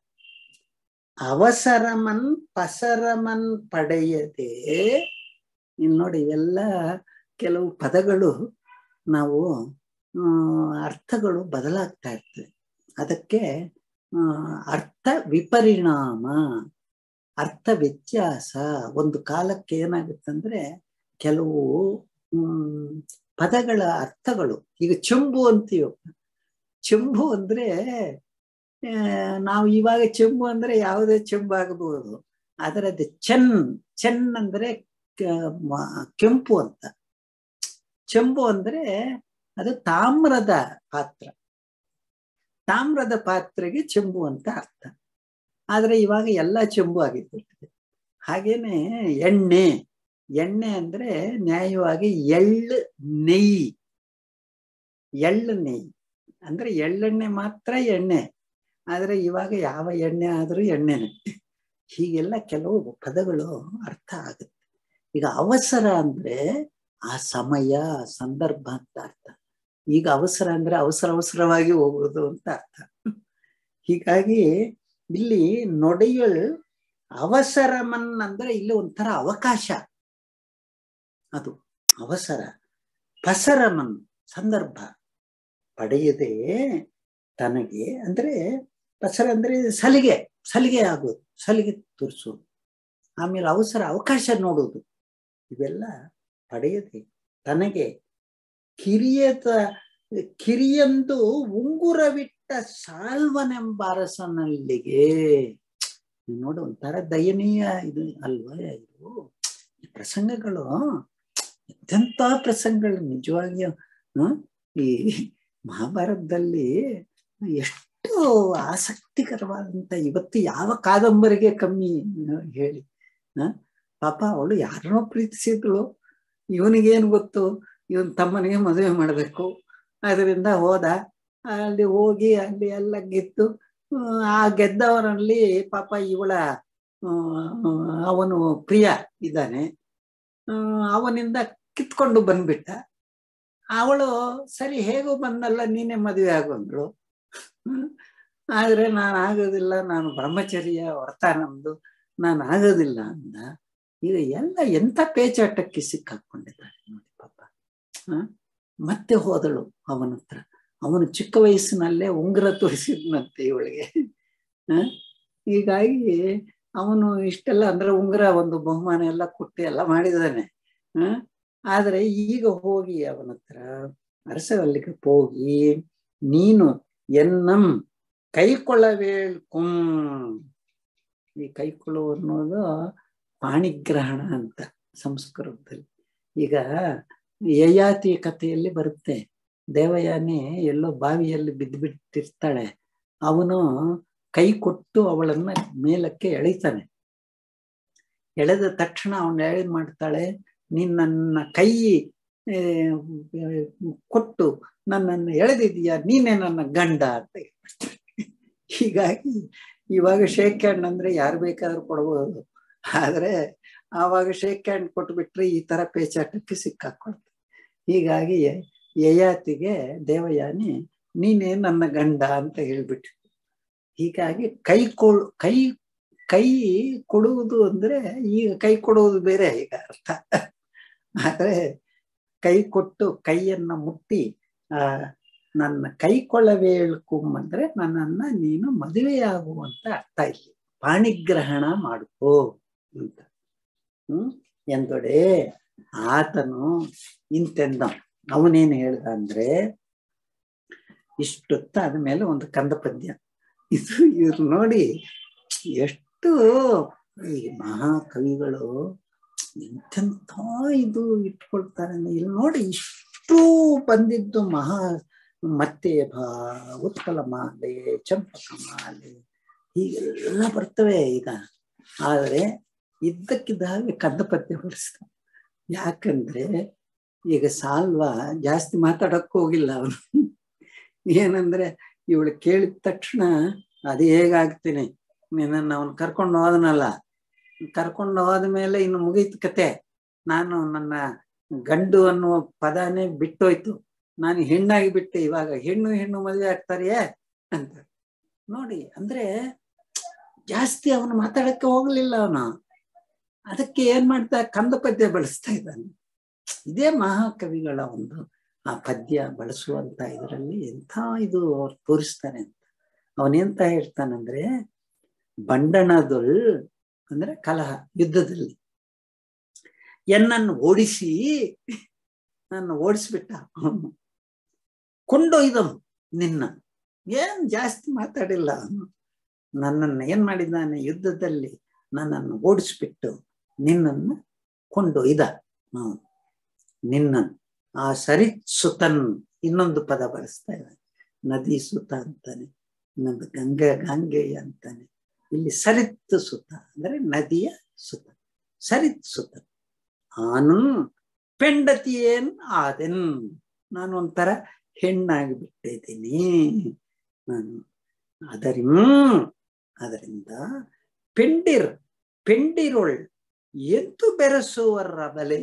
Speaker 2: ಅವಸರಮನ್ ಪಸರಮನ್ ಪಡೆಯದೆ ಇನ್ ನೋಡಿ ಇವೆಲ್ಲ ಕೆಲವು ಪದಗಳು ನಾವು ಅರ್ಥಗಳು ಬದಲಾಗ್ತಾ ಇರ್ತವೆ ಅದಕ್ಕೆ ಅರ್ಥ ವಿಪರಿಣಾಮ ಅರ್ಥ ವ್ಯತ್ಯಾಸ ಒಂದು ಕಾಲಕ್ಕೆ ಏನಾಗುತ್ತಂದ್ರೆ ಕೆಲವು ಹ್ಮ್ ಪದಗಳ ಅರ್ಥಗಳು ಈಗ ಚೆಂಬು ಅಂತೀವಿ ಚೆಂಬು ಅಂದ್ರೆ ನಾವು ಇವಾಗ ಚೆಂಬು ಅಂದ್ರೆ ಯಾವುದೇ ಚೆಂಬು ಆಗಬಹುದು ಆದರೆ ಅದು ಚೆನ್ ಚೆನ್ ಅಂದ್ರೆ ಕೆಂಪು ಅಂತ ಚೆಂಬು ಅಂದ್ರೆ ಅದು ತಾಮ್ರದ ಪಾತ್ರ ತಾಮ್ರದ ಪಾತ್ರೆಗೆ ಚೆಂಬು ಅಂತ ಅರ್ಥ ಆದ್ರೆ ಇವಾಗ ಎಲ್ಲ ಚೆಂಬು ಆಗಿರ್ತದೆ ಹಾಗೇನೆ ಎಣ್ಣೆ ಎಣ್ಣೆ ಅಂದ್ರೆ ನ್ಯಾಯವಾಗಿ ಎಳ್ಳು ನೆಯ್ಯಿ ಎಳ್ಳು ನೆಯ್ಯಿ ಅಂದ್ರೆ ಎಳ್ಳೆಣ್ಣೆ ಮಾತ್ರ ಎಣ್ಣೆ ಆದ್ರೆ ಇವಾಗ ಯಾವ ಎಣ್ಣೆ ಆದ್ರೂ ಎಣ್ಣೆನೆ ಹೀಗೆಲ್ಲ ಕೆಲವು ಪದಗಳು ಅರ್ಥ ಆಗುತ್ತೆ ಈಗ ಅವಸರ ಅಂದ್ರೆ ಆ ಸಮಯ ಸಂದರ್ಭ ಅಂತ ಅರ್ಥ ಈಗ ಅವಸರ ಅಂದ್ರೆ ಅವಸರ ಅವಸರವಾಗಿ ಹೋಗುವುದು ಅಂತ ಅರ್ಥ ಹೀಗಾಗಿ ಇಲ್ಲಿ ನೊಡೆಯಲ್ ಅವಸರಮನ್ ಅಂದ್ರೆ ಇಲ್ಲಿ ಒಂಥರ ಅವಕಾಶ ಅದು ಅವಸರ ಪಸರಮನ್ ಸಂದರ್ಭ ಪಡೆಯದೆ ತನಗೆ ಅಂದ್ರೆ ಪಸರ ಅಂದ್ರೆ ಸಲಿಗೆ ಸಲಿಗೆ ಆಗೋದು ಸಲಿಗೆ ತೋರಿಸೋದು ಆಮೇಲೆ ಅವಸರ ಅವಕಾಶ ನೋಡೋದು ಇವೆಲ್ಲ ಪಡೆಯದೆ ತನಗೆ ಕಿರಿಯದ ಕಿರಿಯಂದು ಉಂಗುರವಿಟ್ಟ ಸಾಲ್ವನೆಂಬ ಅರಸನಲ್ಲಿಗೆ ನೋಡು ಒಂಥರ ದಯನೀಯ ಇದು ಅಲ್ವಾ ಇದು ಈ ಪ್ರಸಂಗಗಳು ಎಂತೆಂಥ ಪ್ರಸಂಗಗಳು ನಿಜವಾಗಿಯೂ ಈ ಮಹಾಭಾರತದಲ್ಲಿ ಎಷ್ಟು ಆಸಕ್ತಿಕರವಾದಂತ ಇವತ್ತು ಯಾವ ಕಾದಂಬರಿಗೆ ಕಮ್ಮಿ ಹೇಳಿ ಹ ಪಾಪ ಅವಳು ಯಾರನ್ನೋ ಪ್ರೀತಿಸಿದ್ಳು ಇವನಿಗೇನು ಗೊತ್ತು ಇವನ್ ತಮ್ಮನಿಗೆ ಮದುವೆ ಮಾಡಬೇಕು ಅದರಿಂದ ಹೋದ ಅಲ್ಲಿ ಹೋಗಿ ಅಲ್ಲಿ ಎಲ್ಲ ಗೆದ್ದು ಆ ಗೆದ್ದವರಲ್ಲಿ ಪಾಪ ಇವಳ ಅವನು ಪ್ರಿಯ ಇದ್ದಾನೆ ಅವನಿಂದ ಕಿತ್ಕೊಂಡು ಬಂದ್ಬಿಟ್ಟ ಅವಳು ಸರಿ ಹೇಗೂ ಬಂದಲ್ಲ ನೀನೇ ಮದುವೆ ಆಗೊಂಡ್ಳು ಆದ್ರೆ ನಾನು ಆಗೋದಿಲ್ಲ ನಾನು ಬ್ರಹ್ಮಚರ್ಯ ವ್ರತ ನಮ್ದು ನಾನು ಆಗೋದಿಲ್ಲ ಅಂದ ಈಗ ಎಲ್ಲ ಎಂತ ಪೇಚಾಟಕ್ಕೆ ಸಿಕ್ಕಾಕೊಂಡಿದ್ದಾಳೆ ನೋಡಿ ಪಾಪ ಹ ಮತ್ತೆ ಹೋದಳು ಅವನ ಹತ್ರ ಅವನು ಚಿಕ್ಕ ವಯಸ್ಸಿನಲ್ಲೇ ಉಂಗುರ ತೋರಿಸಿದ್ನಂತೆ ಇವಳಿಗೆ ಹ ಹೀಗಾಗಿ ಅವನು ಇಷ್ಟೆಲ್ಲ ಅಂದ್ರೆ ಉಂಗುರ ಒಂದು ಬಹುಮಾನ ಎಲ್ಲ ಕೊಟ್ಟು ಎಲ್ಲ ಮಾಡಿದಾನೆ ಹ ಆದ್ರೆ ಈಗ ಹೋಗಿ ಅವನ ಹತ್ರ ಅರಸವಲ್ಲಿಗೆ ಹೋಗಿ ನೀನು ಎನ್ನಂ ಕೈಕೊಳ್ಳಬೇಳ್ಕುಂ ಈ ಕೈಕೊಳ್ಳು ಅನ್ನೋದು ಪಾಣಿಗ್ರಹಣ ಅಂತ ಸಂಸ್ಕೃತದಲ್ಲಿ ಈಗ ಯಯಾತಿ ಕಥೆಯಲ್ಲಿ ಬರುತ್ತೆ ದೇವಯಾನಿ ಎಲ್ಲೋ ಬಾವಿಯಲ್ಲಿ ಬಿದ್ದುಬಿಟ್ಟಿರ್ತಾಳೆ ಅವನು ಕೈ ಕೊಟ್ಟು ಅವಳನ್ನ ಮೇಲಕ್ಕೆ ಎಳಿತಾನೆ ಎಳೆದ ತಕ್ಷಣ ಅವನು ಏನ್ ಮಾಡ್ತಾಳೆ ನೀನ್ ನನ್ನ ಕೈ ಕೊಟ್ಟು ನನ್ನನ್ನು ಎಳೆದಿದೀಯ ನೀನೇ ನನ್ನ ಗಂಡ ಅಂತ ಹೀಗಾಗಿ ಇವಾಗ ಶೇಕ್ ಹ್ಯಾಂಡ್ ಅಂದ್ರೆ ಯಾರು ಬೇಕಾದ್ರೂ ಕೊಡ್ಬೋದು ಆದ್ರೆ ಆವಾಗ ಶೇಕ್ ಹ್ಯಾಂಡ್ ಕೊಟ್ಬಿಟ್ರೆ ಈ ತರ ಪೇಚಾಟಕ್ಕೆ ಸಿಕ್ಕಾಕೊಳ್ತಾರೆ ಹೀಗಾಗಿ ಯಯಾತಿಗೆ ದೇವಯಾನಿ ನೀನೇ ನನ್ನ ಗಂಡ ಅಂತ ಹೇಳ್ಬಿಟ್ಟು ಹೀಗಾಗಿ ಕೈ ಕೊಳ್ ಕೈ ಕೈ ಕೊಡುವುದು ಅಂದ್ರೆ ಈಗ ಕೈ ಕೊಡುವುದು ಬೇರೆ ಈಗ ಅರ್ಥ ಆದ್ರೆ ಕೈ ಕೊಟ್ಟು ಕೈಯನ್ನ ಮುಟ್ಟಿ ಆ ನನ್ನ ಕೈ ಕೊಳ್ಳಬೇಳ್ಕುಂ ಅಂದ್ರೆ ನನ್ನನ್ನ ನೀನು ಮದುವೆಯಾಗುವಂತ ಅರ್ಥ ಇಲ್ಲಿ ಪಾಣಿಗ್ರಹಣ ಮಾಡ್ಕೋ ಅಂತ ಹ್ಮ್ ಎಂದೊಡೆ ಆತನು ಇಂತೆಂದ ಅವನೇನು ಹೇಳ್ದ ಅಂದ್ರೆ ಇಷ್ಟೊತ್ತ ಆದ್ಮೇಲೆ ಒಂದು ಕಂದ ಪದ್ಯ ಇದು ಇವ್ರು ನೋಡಿ ಎಷ್ಟು ಈ ಮಹಾಕವಿಗಳು ಎಂತೆಂಥ ಇದು ಇಟ್ಕೊಳ್ತಾರೆ ಇಲ್ಲಿ ನೋಡಿ ಇಷ್ಟು ಬಂದಿದ್ದು ಮಹಾ ಮತ್ತೆ ಭಾ ಉತ್ಪಲ ಮಾಲೆ ಚಂಪಕ ಮಾಲೆ ಹೀಗೆಲ್ಲ ಬರ್ತವೆ ಈಗ ಆದ್ರೆ ಇದ್ದಕ್ಕಿದ್ದ ಹಾಗೆ ಕಂದ ಪದ್ಯ ಬಳಸ್ತಾರೆ ಯಾಕಂದ್ರೆ ಈಗ ಸಾಲ್ವ ಜಾಸ್ತಿ ಮಾತಾಡಕ್ ಹೋಗಿಲ್ಲ ಅವನು ಏನಂದ್ರೆ ಇವಳು ಕೇಳಿದ ತಕ್ಷಣ ಅದು ಹೇಗಾಗ್ತೀನಿ ನಿನ್ನನ್ನು ಅವನು ಕರ್ಕೊಂಡು ಹೋದನಲ್ಲ ಕರ್ಕೊಂಡು ಹೋದ್ಮೇಲೆ ಇನ್ನು ಮುಗೀತು ಕತೆ ನಾನು ನನ್ನ ಗಂಡು ಅನ್ನುವ ಪದಾನೇ ಬಿಟ್ಟೋಯ್ತು ನಾನು ಹೆಣ್ಣಾಗಿ ಬಿಟ್ಟೆ ಇವಾಗ ಹೆಣ್ಣು ಹೆಣ್ಣು ಮದುವೆ ಆಗ್ತಾರೆಯೇ ಅಂತ ನೋಡಿ ಅಂದ್ರೆ ಜಾಸ್ತಿ ಅವನು ಮಾತಾಡಕ್ಕೆ ಹೋಗ್ಲಿಲ್ಲ ಅವನು ಅದಕ್ಕೆ ಏನ್ ಮಾಡ್ತಾ ಕಂದ ಪದ್ಯ ಬಳಸ್ತಾ ಇದ್ದಾನೆ ಇದೇ ಮಹಾಕವಿಗಳ ಒಂದು ಆ ಪದ್ಯ ಬಳಸುವಂತ ಇದರಲ್ಲಿ ಎಂಥ ಇದು ಅವ್ರು ತೋರಿಸ್ತಾನೆ ಅಂತ ಅವನೆಂತ ಹೇಳ್ತಾನಂದ್ರೆ ಬಂಡಣದೊಳ್ ಅಂದ್ರೆ ಕಲಹ ಯುದ್ಧದಲ್ಲಿ ಎನ್ನನ್ನು ಓಡಿಸಿ ನನ್ನ ಓಡಿಸ್ಬಿಟ್ಟ ಅವನು ಕೊಂಡೊಯ್ದಂ ನಿನ್ನ ಏನ್ ಜಾಸ್ತಿ ಮಾತಾಡಿಲ್ಲ ಅವನು ನನ್ನನ್ನು ಏನ್ ಮಾಡಿದ್ದಾನೆ ಯುದ್ಧದಲ್ಲಿ ನನ್ನನ್ನು ಓಡಿಸ್ಬಿಟ್ಟು ನಿನ್ನನ್ನು ಕೊಂಡೊಯ್ದ ಅವನು ನಿನ್ನನ್ನು ಆ ಸರಿತ್ ಸುತನ್ ಇನ್ನೊಂದು ಪದ ಬಳಸ್ತಾ ಇದ್ದಾನೆ ನದಿ ಸುತ ಅಂತಾನೆ ಇನ್ನೊಂದು ಗಂಗೆ ಗಂಗೆಯ ಅಂತಾನೆ ಇಲ್ಲಿ ಸರಿತ್ ಸುತ ಅಂದ್ರೆ ನದಿಯ ಸುತ ಸರಿತ್ ಸುತ ಆನು ಪೆಂಡತಿಯೇನ್ ಆದೆನ್ ನಾನು ಒಂಥರ ಹೆಣ್ಣಾಗಿ ಬಿಟ್ಟಿದ್ದೀನಿ ನಾನು ಅದರಿ ಅದರಿಂದ ಪೆಂಡಿರ್ ಪೆಂಡಿರೊಳ್ ಎಂತು ಬೆರೆಸುವರ ಬಲೆ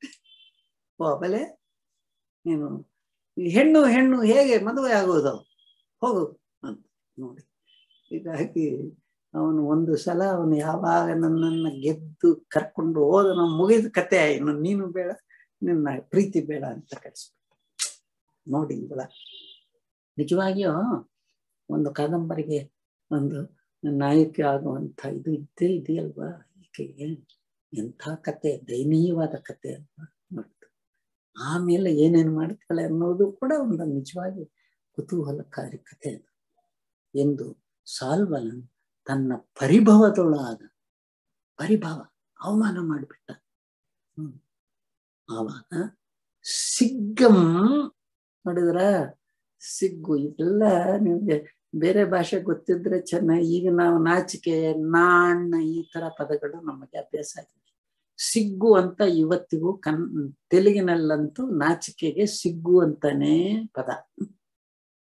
Speaker 2: ಓ ಬಲೆ ನೀನು ಹೆಣ್ಣು ಹೆಣ್ಣು ಹೇಗೆ ಮದುವೆ ಆಗೋದು ಹೋಗು ಅಂತ ನೋಡಿ ಹೀಗಾಗಿ ಅವನು ಒಂದು ಸಲ ಅವನು ಯಾವಾಗ ನನ್ನನ್ನ ಗೆದ್ದು ಕರ್ಕೊಂಡು ಹೋದನು ಮುಗಿದ ಕತೆ ಇನ್ನು ನೀನು ಬೇಡ ನಿನ್ನ ಪ್ರೀತಿ ಬೇಡ ಅಂತ ಕಳಿಸ್ಬಿಟ್ಟು ನೋಡಿ ಇವಳ ನಿಜವಾಗಿಯೂ ಒಂದು ಕಾದಂಬರಿಗೆ ಒಂದು ನಾಯಕಿ ಆಗುವಂತ ಇದು ಇದ್ದೇ ಇದೆಯಲ್ವಾ ಈಕೆಗೆ ಎಂಥ ಕತೆ ದಯನೀಯವಾದ ಕತೆ ಅಲ್ವಾ ನೋಡ್ತು ಆಮೇಲೆ ಏನೇನು ಮಾಡ್ತಾಳೆ ಅನ್ನೋದು ಕೂಡ ಒಂದು ನಿಜವಾಗಿ ಕುತೂಹಲಕಾರಿ ಕತೆ ಅದು ಎಂದು ಸಾಲ್ವನ್ ತನ್ನ ಪರಿಭವದೊಳಾದ ಪರಿಭವ ಅವಮಾನ ಮಾಡಿಬಿಟ್ಟ ಹ್ಮ್ ಆವಾಗ ಸಿಗ್ಗಂ ನೋಡಿದ್ರ ಸಿಗ್ಗು ಇದೆಲ್ಲ ನಿಮ್ಗೆ ಬೇರೆ ಭಾಷೆ ಗೊತ್ತಿದ್ರೆ ಚೆನ್ನಾಗಿ ಈಗ ನಾವು ನಾಚಿಕೆ ನಾಣ್ಣ ಈ ತರ ಪದಗಳು ನಮಗೆ ಅಭ್ಯಾಸ ಆಗಿದೆ ಸಿಗ್ಗು ಅಂತ ಇವತ್ತಿಗೂ ಕನ್ ತೆಲುಗಿನಲ್ಲಂತೂ ನಾಚಿಕೆಗೆ ಸಿಗ್ಗು ಅಂತಾನೆ ಪದ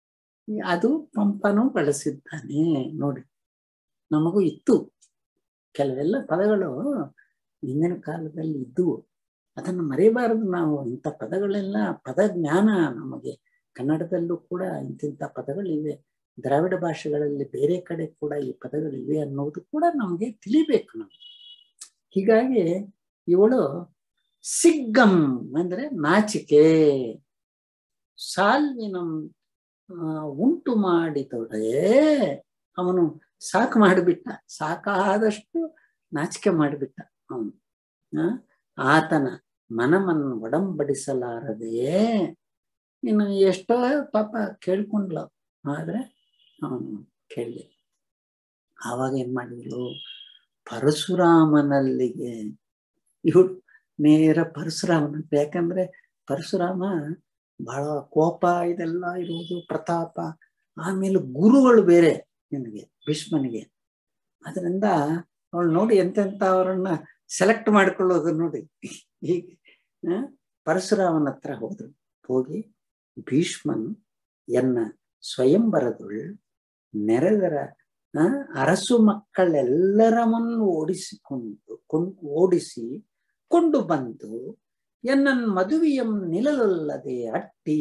Speaker 2: ಅದು ಪಂಪನು ಬಳಸಿದ್ದಾನೆ ನೋಡಿ ನಮಗೂ ಇತ್ತು ಕೆಲವೆಲ್ಲ ಪದಗಳು ಹಿಂದಿನ ಕಾಲದಲ್ಲಿ ಇದ್ದುವು ಅದನ್ನು ಮರೆಯಬಾರದು ನಾವು ಇಂಥ ಪದಗಳೆಲ್ಲ ಪದ ಜ್ಞಾನ ನಮಗೆ ಕನ್ನಡದಲ್ಲೂ ಕೂಡ ಇಂತಿಂಥ ಪದಗಳಿವೆ ದ್ರಾವಿಡ ಭಾಷೆಗಳಲ್ಲಿ ಬೇರೆ ಕಡೆ ಕೂಡ ಈ ಪದಗಳಿವೆ ಅನ್ನೋದು ಕೂಡ ನಮಗೆ ತಿಳಿಬೇಕು ನಾವು ಹೀಗಾಗಿ ಇವಳು ಸಿಗ್ಗಂ ಅಂದ್ರೆ ನಾಚಿಕೆ ಸಾಲ್ವಿನಂ ಉಂಟು ಮಾಡಿದೊಡೆ ಅವನು ಸಾಕು ಮಾಡಿಬಿಟ್ಟ ಸಾಕಾದಷ್ಟು ನಾಚಿಕೆ ಮಾಡಿಬಿಟ್ಟ ಅವನು ಆತನ ಮನವನ್ನು ಒಡಂಬಡಿಸಲಾರದೆಯೇ ಇನ್ನು ಎಷ್ಟೋ ಪಾಪ ಕೇಳ್ಕೊಂಡ್ಲ ಆದ್ರೆ ಅವನು ಕೇಳಲಿ ಆವಾಗ ಏನ್ ಮಾಡಿದ್ಲು ಪರಶುರಾಮನಲ್ಲಿಗೆ ಇವಳು ನೇರ ಪರಶುರಾಮನ ಯಾಕಂದ್ರೆ ಪರಶುರಾಮ ಬಹಳ ಕೋಪ ಇದೆಲ್ಲ ಇರುವುದು ಪ್ರತಾಪ ಆಮೇಲೆ ಗುರುಗಳು ಬೇರೆ ನಿನಗೆ ಭೀಷ್ಮನಿಗೆ ಅದರಿಂದ ಅವಳು ನೋಡಿ ಎಂತೆಂತ ಅವರನ್ನ ಸೆಲೆಕ್ಟ್ ಮಾಡ್ಕೊಳ್ಳೋದು ನೋಡಿ ಹೀಗೆ ಪರಶುರಾಮನ ಹತ್ರ ಹೋದ್ರು ಹೋಗಿ ಭೀಷ್ಮನ್ ಎನ್ನ ಸ್ವಯಂವರದೊಳ್ ನೆರೆದರ ಅರಸು ಮಕ್ಕಳೆಲ್ಲರವನ್ನು ಓಡಿಸಿಕೊಂಡು ಕೊಂಡು ಓಡಿಸಿ ಕೊಂಡು ಬಂದು ಎನ್ನನ್ ಮದುವೆಯಂ ನಿಲ್ಲಲಲ್ಲದೆ ಅಟ್ಟಿ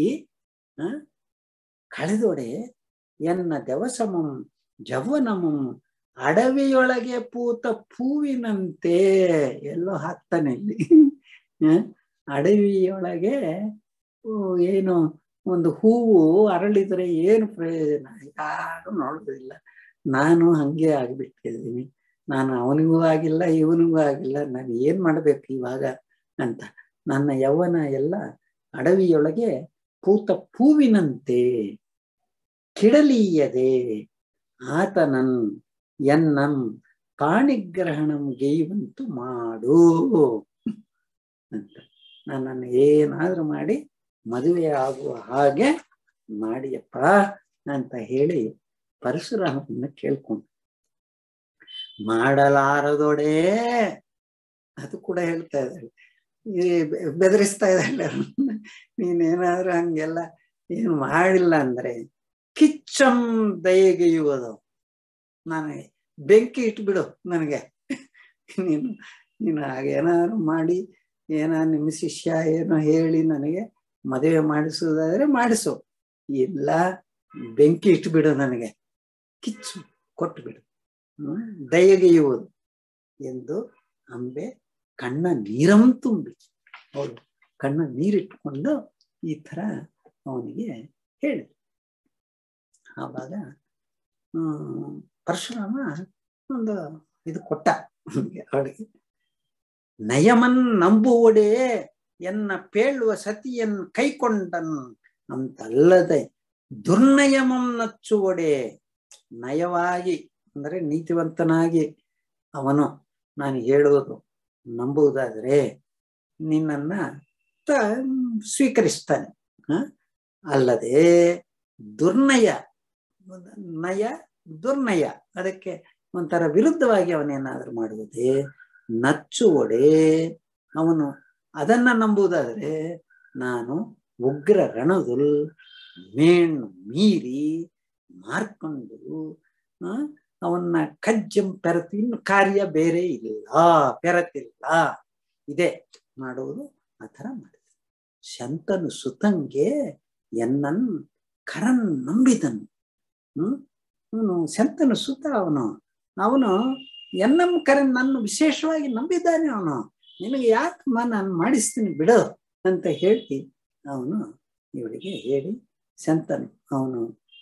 Speaker 2: ಕಳೆದೊಡೆ ಎನ್ನ ದವಸಮಂ ಜವನಮಂ ಅಡವಿಯೊಳಗೆ ಪೂತ ಪೂವಿನಂತೆ ಎಲ್ಲೋ ಹಾಕ್ತಾನೆ ಇಲ್ಲಿ ಅಡವಿಯೊಳಗೆ ಏನು ಒಂದು ಹೂವು ಅರಳಿದ್ರೆ ಏನು ಪ್ರಯೋಜನ ಯಾರು ನೋಡೋದಿಲ್ಲ ನಾನು ಹಂಗೆ ಆಗ್ಬಿಟ್ಟಿದ್ದೀನಿ ನಾನು ಅವನಿಗೂ ಆಗಿಲ್ಲ ಇವನಿಗೂ ಆಗಿಲ್ಲ ನಾನು ಏನ್ ಮಾಡ್ಬೇಕು ಇವಾಗ ಅಂತ ನನ್ನ ಯೌವನ ಎಲ್ಲ ಅಡವಿಯೊಳಗೆ ಪೂತ ಪೂವಿನಂತೆ ಕಿಡಲೀಯದೆ ಆತನನ್ ಎನ್ನಂ ಪಾಣಿಗ್ರಹಣಂ ಗೈವಂತು ಮಾಡು ಅಂತ ನನ್ನನ್ನು ಏನಾದ್ರೂ ಮಾಡಿ ಮದುವೆ ಆಗುವ ಹಾಗೆ ಮಾಡಿಯಪ್ಪ ಅಂತ ಹೇಳಿ ಪರಶುರಾಮನ ಕೇಳ್ಕೊಂಡು ಮಾಡಲಾರದೊಡೆ ಅದು ಕೂಡ ಹೇಳ್ತಾ ಇದ್ದಾಳೆ ಈ ಬೆದರಿಸ್ತಾ ಇದ್ದಾಳೆ ನೀನೇನಾದ್ರೂ ಹಂಗೆಲ್ಲ ಏನು ಮಾಡಿಲ್ಲ ಅಂದ್ರೆ ಕಿಚ್ಚಂ ದಯಗೆಯುವುದು ನನಗೆ ಬೆಂಕಿ ಇಟ್ಬಿಡು ನನಗೆ ನೀನು ನೀನು ಹಾಗೇನಾದ್ರು ಮಾಡಿ ಏನೋ ನಿಮ್ಮ ಶಿಷ್ಯ ಏನೋ ಹೇಳಿ ನನಗೆ ಮದುವೆ ಮಾಡಿಸುವುದಾದ್ರೆ ಮಾಡಿಸು ಇಲ್ಲ ಬೆಂಕಿ ಇಟ್ಬಿಡು ನನಗೆ ಕಿಚ್ಚು ಕೊಟ್ಟು ಬಿಡು ಹ್ಮ್ ದಯಗೆಯುವುದು ಎಂದು ಅಂಬೆ ಕಣ್ಣ ನೀರಂ ತುಂಬಿ ಅವಳು ಕಣ್ಣ ನೀರಿಟ್ಟುಕೊಂಡು ಈ ತರ ಅವನಿಗೆ ಹೇಳಿದ ಆವಾಗ ಹ್ಮ್ ಪರಶುರಾಮ ಒಂದು ಇದು ಕೊಟ್ಟ ಅವಳಿಗೆ ನಯಮನ್ ನಂಬುವಡೆ ಎನ್ನ ಪೇಳುವ ಸತಿಯನ್ ಕೈಕೊಂಡನ್ ಅಂತಲ್ಲದೆ ದುರ್ನಯಮಂ ನಚ್ಚುವಡೆ ನಯವಾಗಿ ಅಂದ್ರೆ ನೀತಿವಂತನಾಗಿ ಅವನು ನಾನು ಹೇಳುವುದು ನಂಬುವುದಾದ್ರೆ ನಿನ್ನನ್ನ ಸ್ವೀಕರಿಸ್ತಾನೆ ಹ ಅಲ್ಲದೆ ದುರ್ನಯ ನಯ ದುರ್ನಯ ಅದಕ್ಕೆ ಒಂಥರ ವಿರುದ್ಧವಾಗಿ ಅವನೇನಾದ್ರೂ ಮಾಡುವುದೇ ನಚ್ಚುವಡೆ ಅವನು ಅದನ್ನ ನಂಬುವುದಾದ್ರೆ ನಾನು ಉಗ್ರ ರಣದುಲ್ ಮೇಣ್ಣು ಮೀರಿ ಮಾರ್ಕೊಂಡು ಅವನ್ನ ಕಜ್ಜಂ ಪೆರತಿ ಇನ್ನು ಕಾರ್ಯ ಬೇರೆ ಇಲ್ಲ ಪೆರತಿಲ್ಲ ಇದೆ ಮಾಡುವುದು ಆ ಥರ ಮಾಡಿದ ಶಂತನು ಸುತಂಗೆ ಎನ್ನನ್ ಕರನ್ ನಂಬಿದನು ಹ್ಮ್ ಅವನು ಶಂತನು ಸುತ ಅವನು ಅವನು ಎನ್ನಂ ಕರನ್ ನನ್ನ ವಿಶೇಷವಾಗಿ ನಂಬಿದ್ದಾನೆ ಅವನು ನಿನಗೆ ಯಾಕಮ್ಮ ನಾನು ಮಾಡಿಸ್ತೀನಿ ಬಿಡು ಅಂತ ಹೇಳಿ ಅವನು ಇವಳಿಗೆ ಹೇಳಿ ಶಂತನು ಅವನು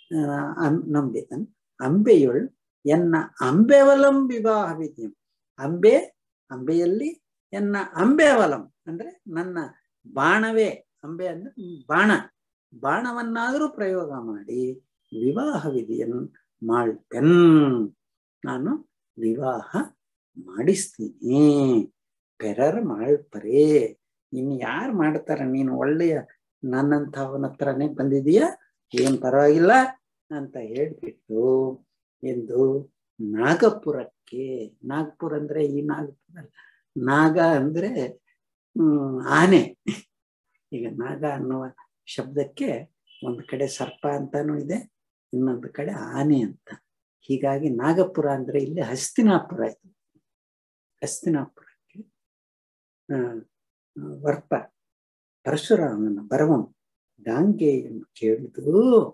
Speaker 2: ನಂಬಿದನು ಅಂಬೆಯೊಳ್ ಎನ್ನ ಅಂಬೆವಲಂ ವಿವಾಹ ವಿದ್ಯಂ ಅಂಬೆ ಅಂಬೆಯಲ್ಲಿ ಎನ್ನ ಅಂಬೆವಲಂ ಅಂದ್ರೆ ನನ್ನ ಬಾಣವೇ ಅಂಬೆ ಅಂದ್ರೆ ಬಾಣ ಬಾಣವನ್ನಾದರೂ ಪ್ರಯೋಗ ಮಾಡಿ ವಿವಾಹ ವಿಧಿಯನ್ನು ಮಾಡ್ತೇನ್ ನಾನು ವಿವಾಹ ಮಾಡಿಸ್ತೀನಿ ಪೆರರ್ ಮಾಡ್ಪರೇ ಇನ್ ಯಾರು ಮಾಡ್ತಾರ ನೀನು ಒಳ್ಳೆಯ ನನ್ನಂಥವನ ಹತ್ರನೇ ಬಂದಿದೀಯ ಏನ್ ಪರವಾಗಿಲ್ಲ ಅಂತ ಹೇಳ್ಬಿಟ್ಟು ಎಂದು ನಾಗಪುರಕ್ಕೆ ನಾಗಪುರ ಅಂದ್ರೆ ಈ ನಾಗಪುರ ನಾಗ ಅಂದ್ರೆ ಹ್ಮ್ ಆನೆ ಈಗ ನಾಗ ಅನ್ನುವ ಶಬ್ದಕ್ಕೆ ಒಂದು ಕಡೆ ಸರ್ಪ ಅಂತಾನು ಇದೆ ಇನ್ನೊಂದು ಕಡೆ ಆನೆ ಅಂತ ಹೀಗಾಗಿ ನಾಗಪುರ ಅಂದ್ರೆ ಇಲ್ಲಿ ಹಸ್ತಿನಾಪುರ ಇದು ಹಸ್ತಿನಾಪುರಕ್ಕೆ ಆ, ಆ, ವರ್ಪ ಪರಶುರಾಮನ ಬರವನು ಗಾಂಗೆಯನ್ನು ಕೇಳಿದು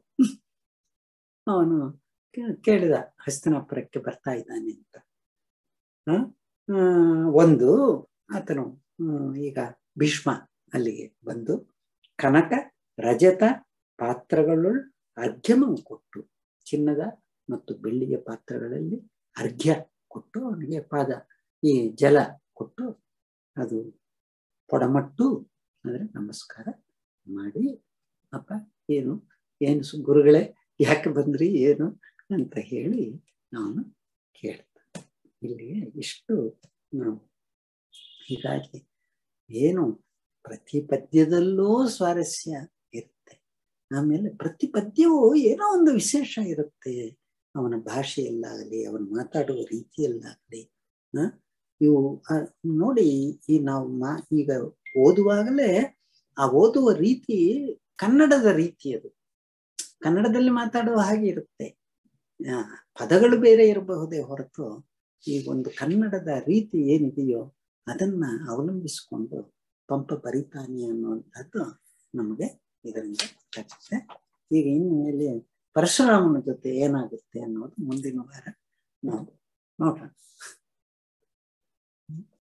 Speaker 2: ಅವನು ಕೇ- ಕೇಳಿದ ಹಸ್ತಿನಾಪುರಕ್ಕೆ ಬರ್ತಾ ಇದ್ದಾನೆ ಅಂತ ಆ, ಆ, ಒಂದು ಆತನು ಹ್ಮ್, ಈಗ ಭೀಷ್ಮ ಅಲ್ಲಿಗೆ ಬಂದು ಕನಕ ರಜತ ಪಾತ್ರಗಳು ಅರ್ಘ್ಯವನ್ನು ಕೊಟ್ಟು ಚಿನ್ನದ ಮತ್ತು ಬೆಳ್ಳಿಯ ಪಾತ್ರಗಳಲ್ಲಿ ಅರ್ಘ್ಯ ಕೊಟ್ಟು ಅವನಿಗೆ ಪಾದ ಈ ಜಲ ಕೊಟ್ಟು ಅದು ಪೊಡಮಟ್ಟು ಅಂದ್ರೆ ನಮಸ್ಕಾರ ಮಾಡಿ ಅಪ್ಪ ಏನು ಏನು ಸು- ಗುರುಗಳೇ ಯಾಕೆ ಬಂದ್ರಿ ಏನು ಅಂತ ಹೇಳಿ ಅವನು ಕೇಳ್ತಾನೆ ಇಲ್ಲಿ ಇಷ್ಟು ನಾವು ಹೀಗಾಗಿ ಏನು ಪ್ರತಿ ಪದ್ಯದಲ್ಲೂ ಸ್ವಾರಸ್ಯ ಇರುತ್ತೆ ಆಮೇಲೆ ಪ್ರತಿ ಪದ್ಯವೂ ಏನೋ ಒಂದು ವಿಶೇಷ ಇರುತ್ತೆ ಅವನ ಭಾಷೆಯಲ್ಲಾಗಲಿ ಅವನು ಮಾತಾಡುವ ರೀತಿಯಲ್ಲಾಗಲಿ ಆ, ಇವು ಆ, ನೋಡಿ ಈ ನಾವು ಮಾ ಈಗ ಓದುವಾಗಲೇ ಆ ಓದುವ ರೀತಿ ಕನ್ನಡದ ರೀತಿ ಅದು ಕನ್ನಡದಲ್ಲಿ ಮಾತಾಡುವ ಹಾಗೆ ಇರುತ್ತೆ ಆ, ಪದಗಳು ಬೇರೆ ಇರಬಹುದೇ ಹೊರತು ಈ ಒಂದು ಕನ್ನಡದ ರೀತಿ ಏನಿದೆಯೋ ಅದನ್ನ ಅವಲಂಬಿಸಿಕೊಂಡು ಪಂಪ ಬರಿತಾನೆ ಅನ್ನುವಂಥದ್ದು ನಮಗೆ ಇದರಿಂದ ಗೊತ್ತಾಗುತ್ತೆ ಈಗ ಇನ್ಮೇಲೆ ಪರಶುರಾಮನ ಜೊತೆ ಏನಾಗುತ್ತೆ ಅನ್ನೋದು ಮುಂದಿನ ವಾರ ನಾವು ನೋಡೋಣ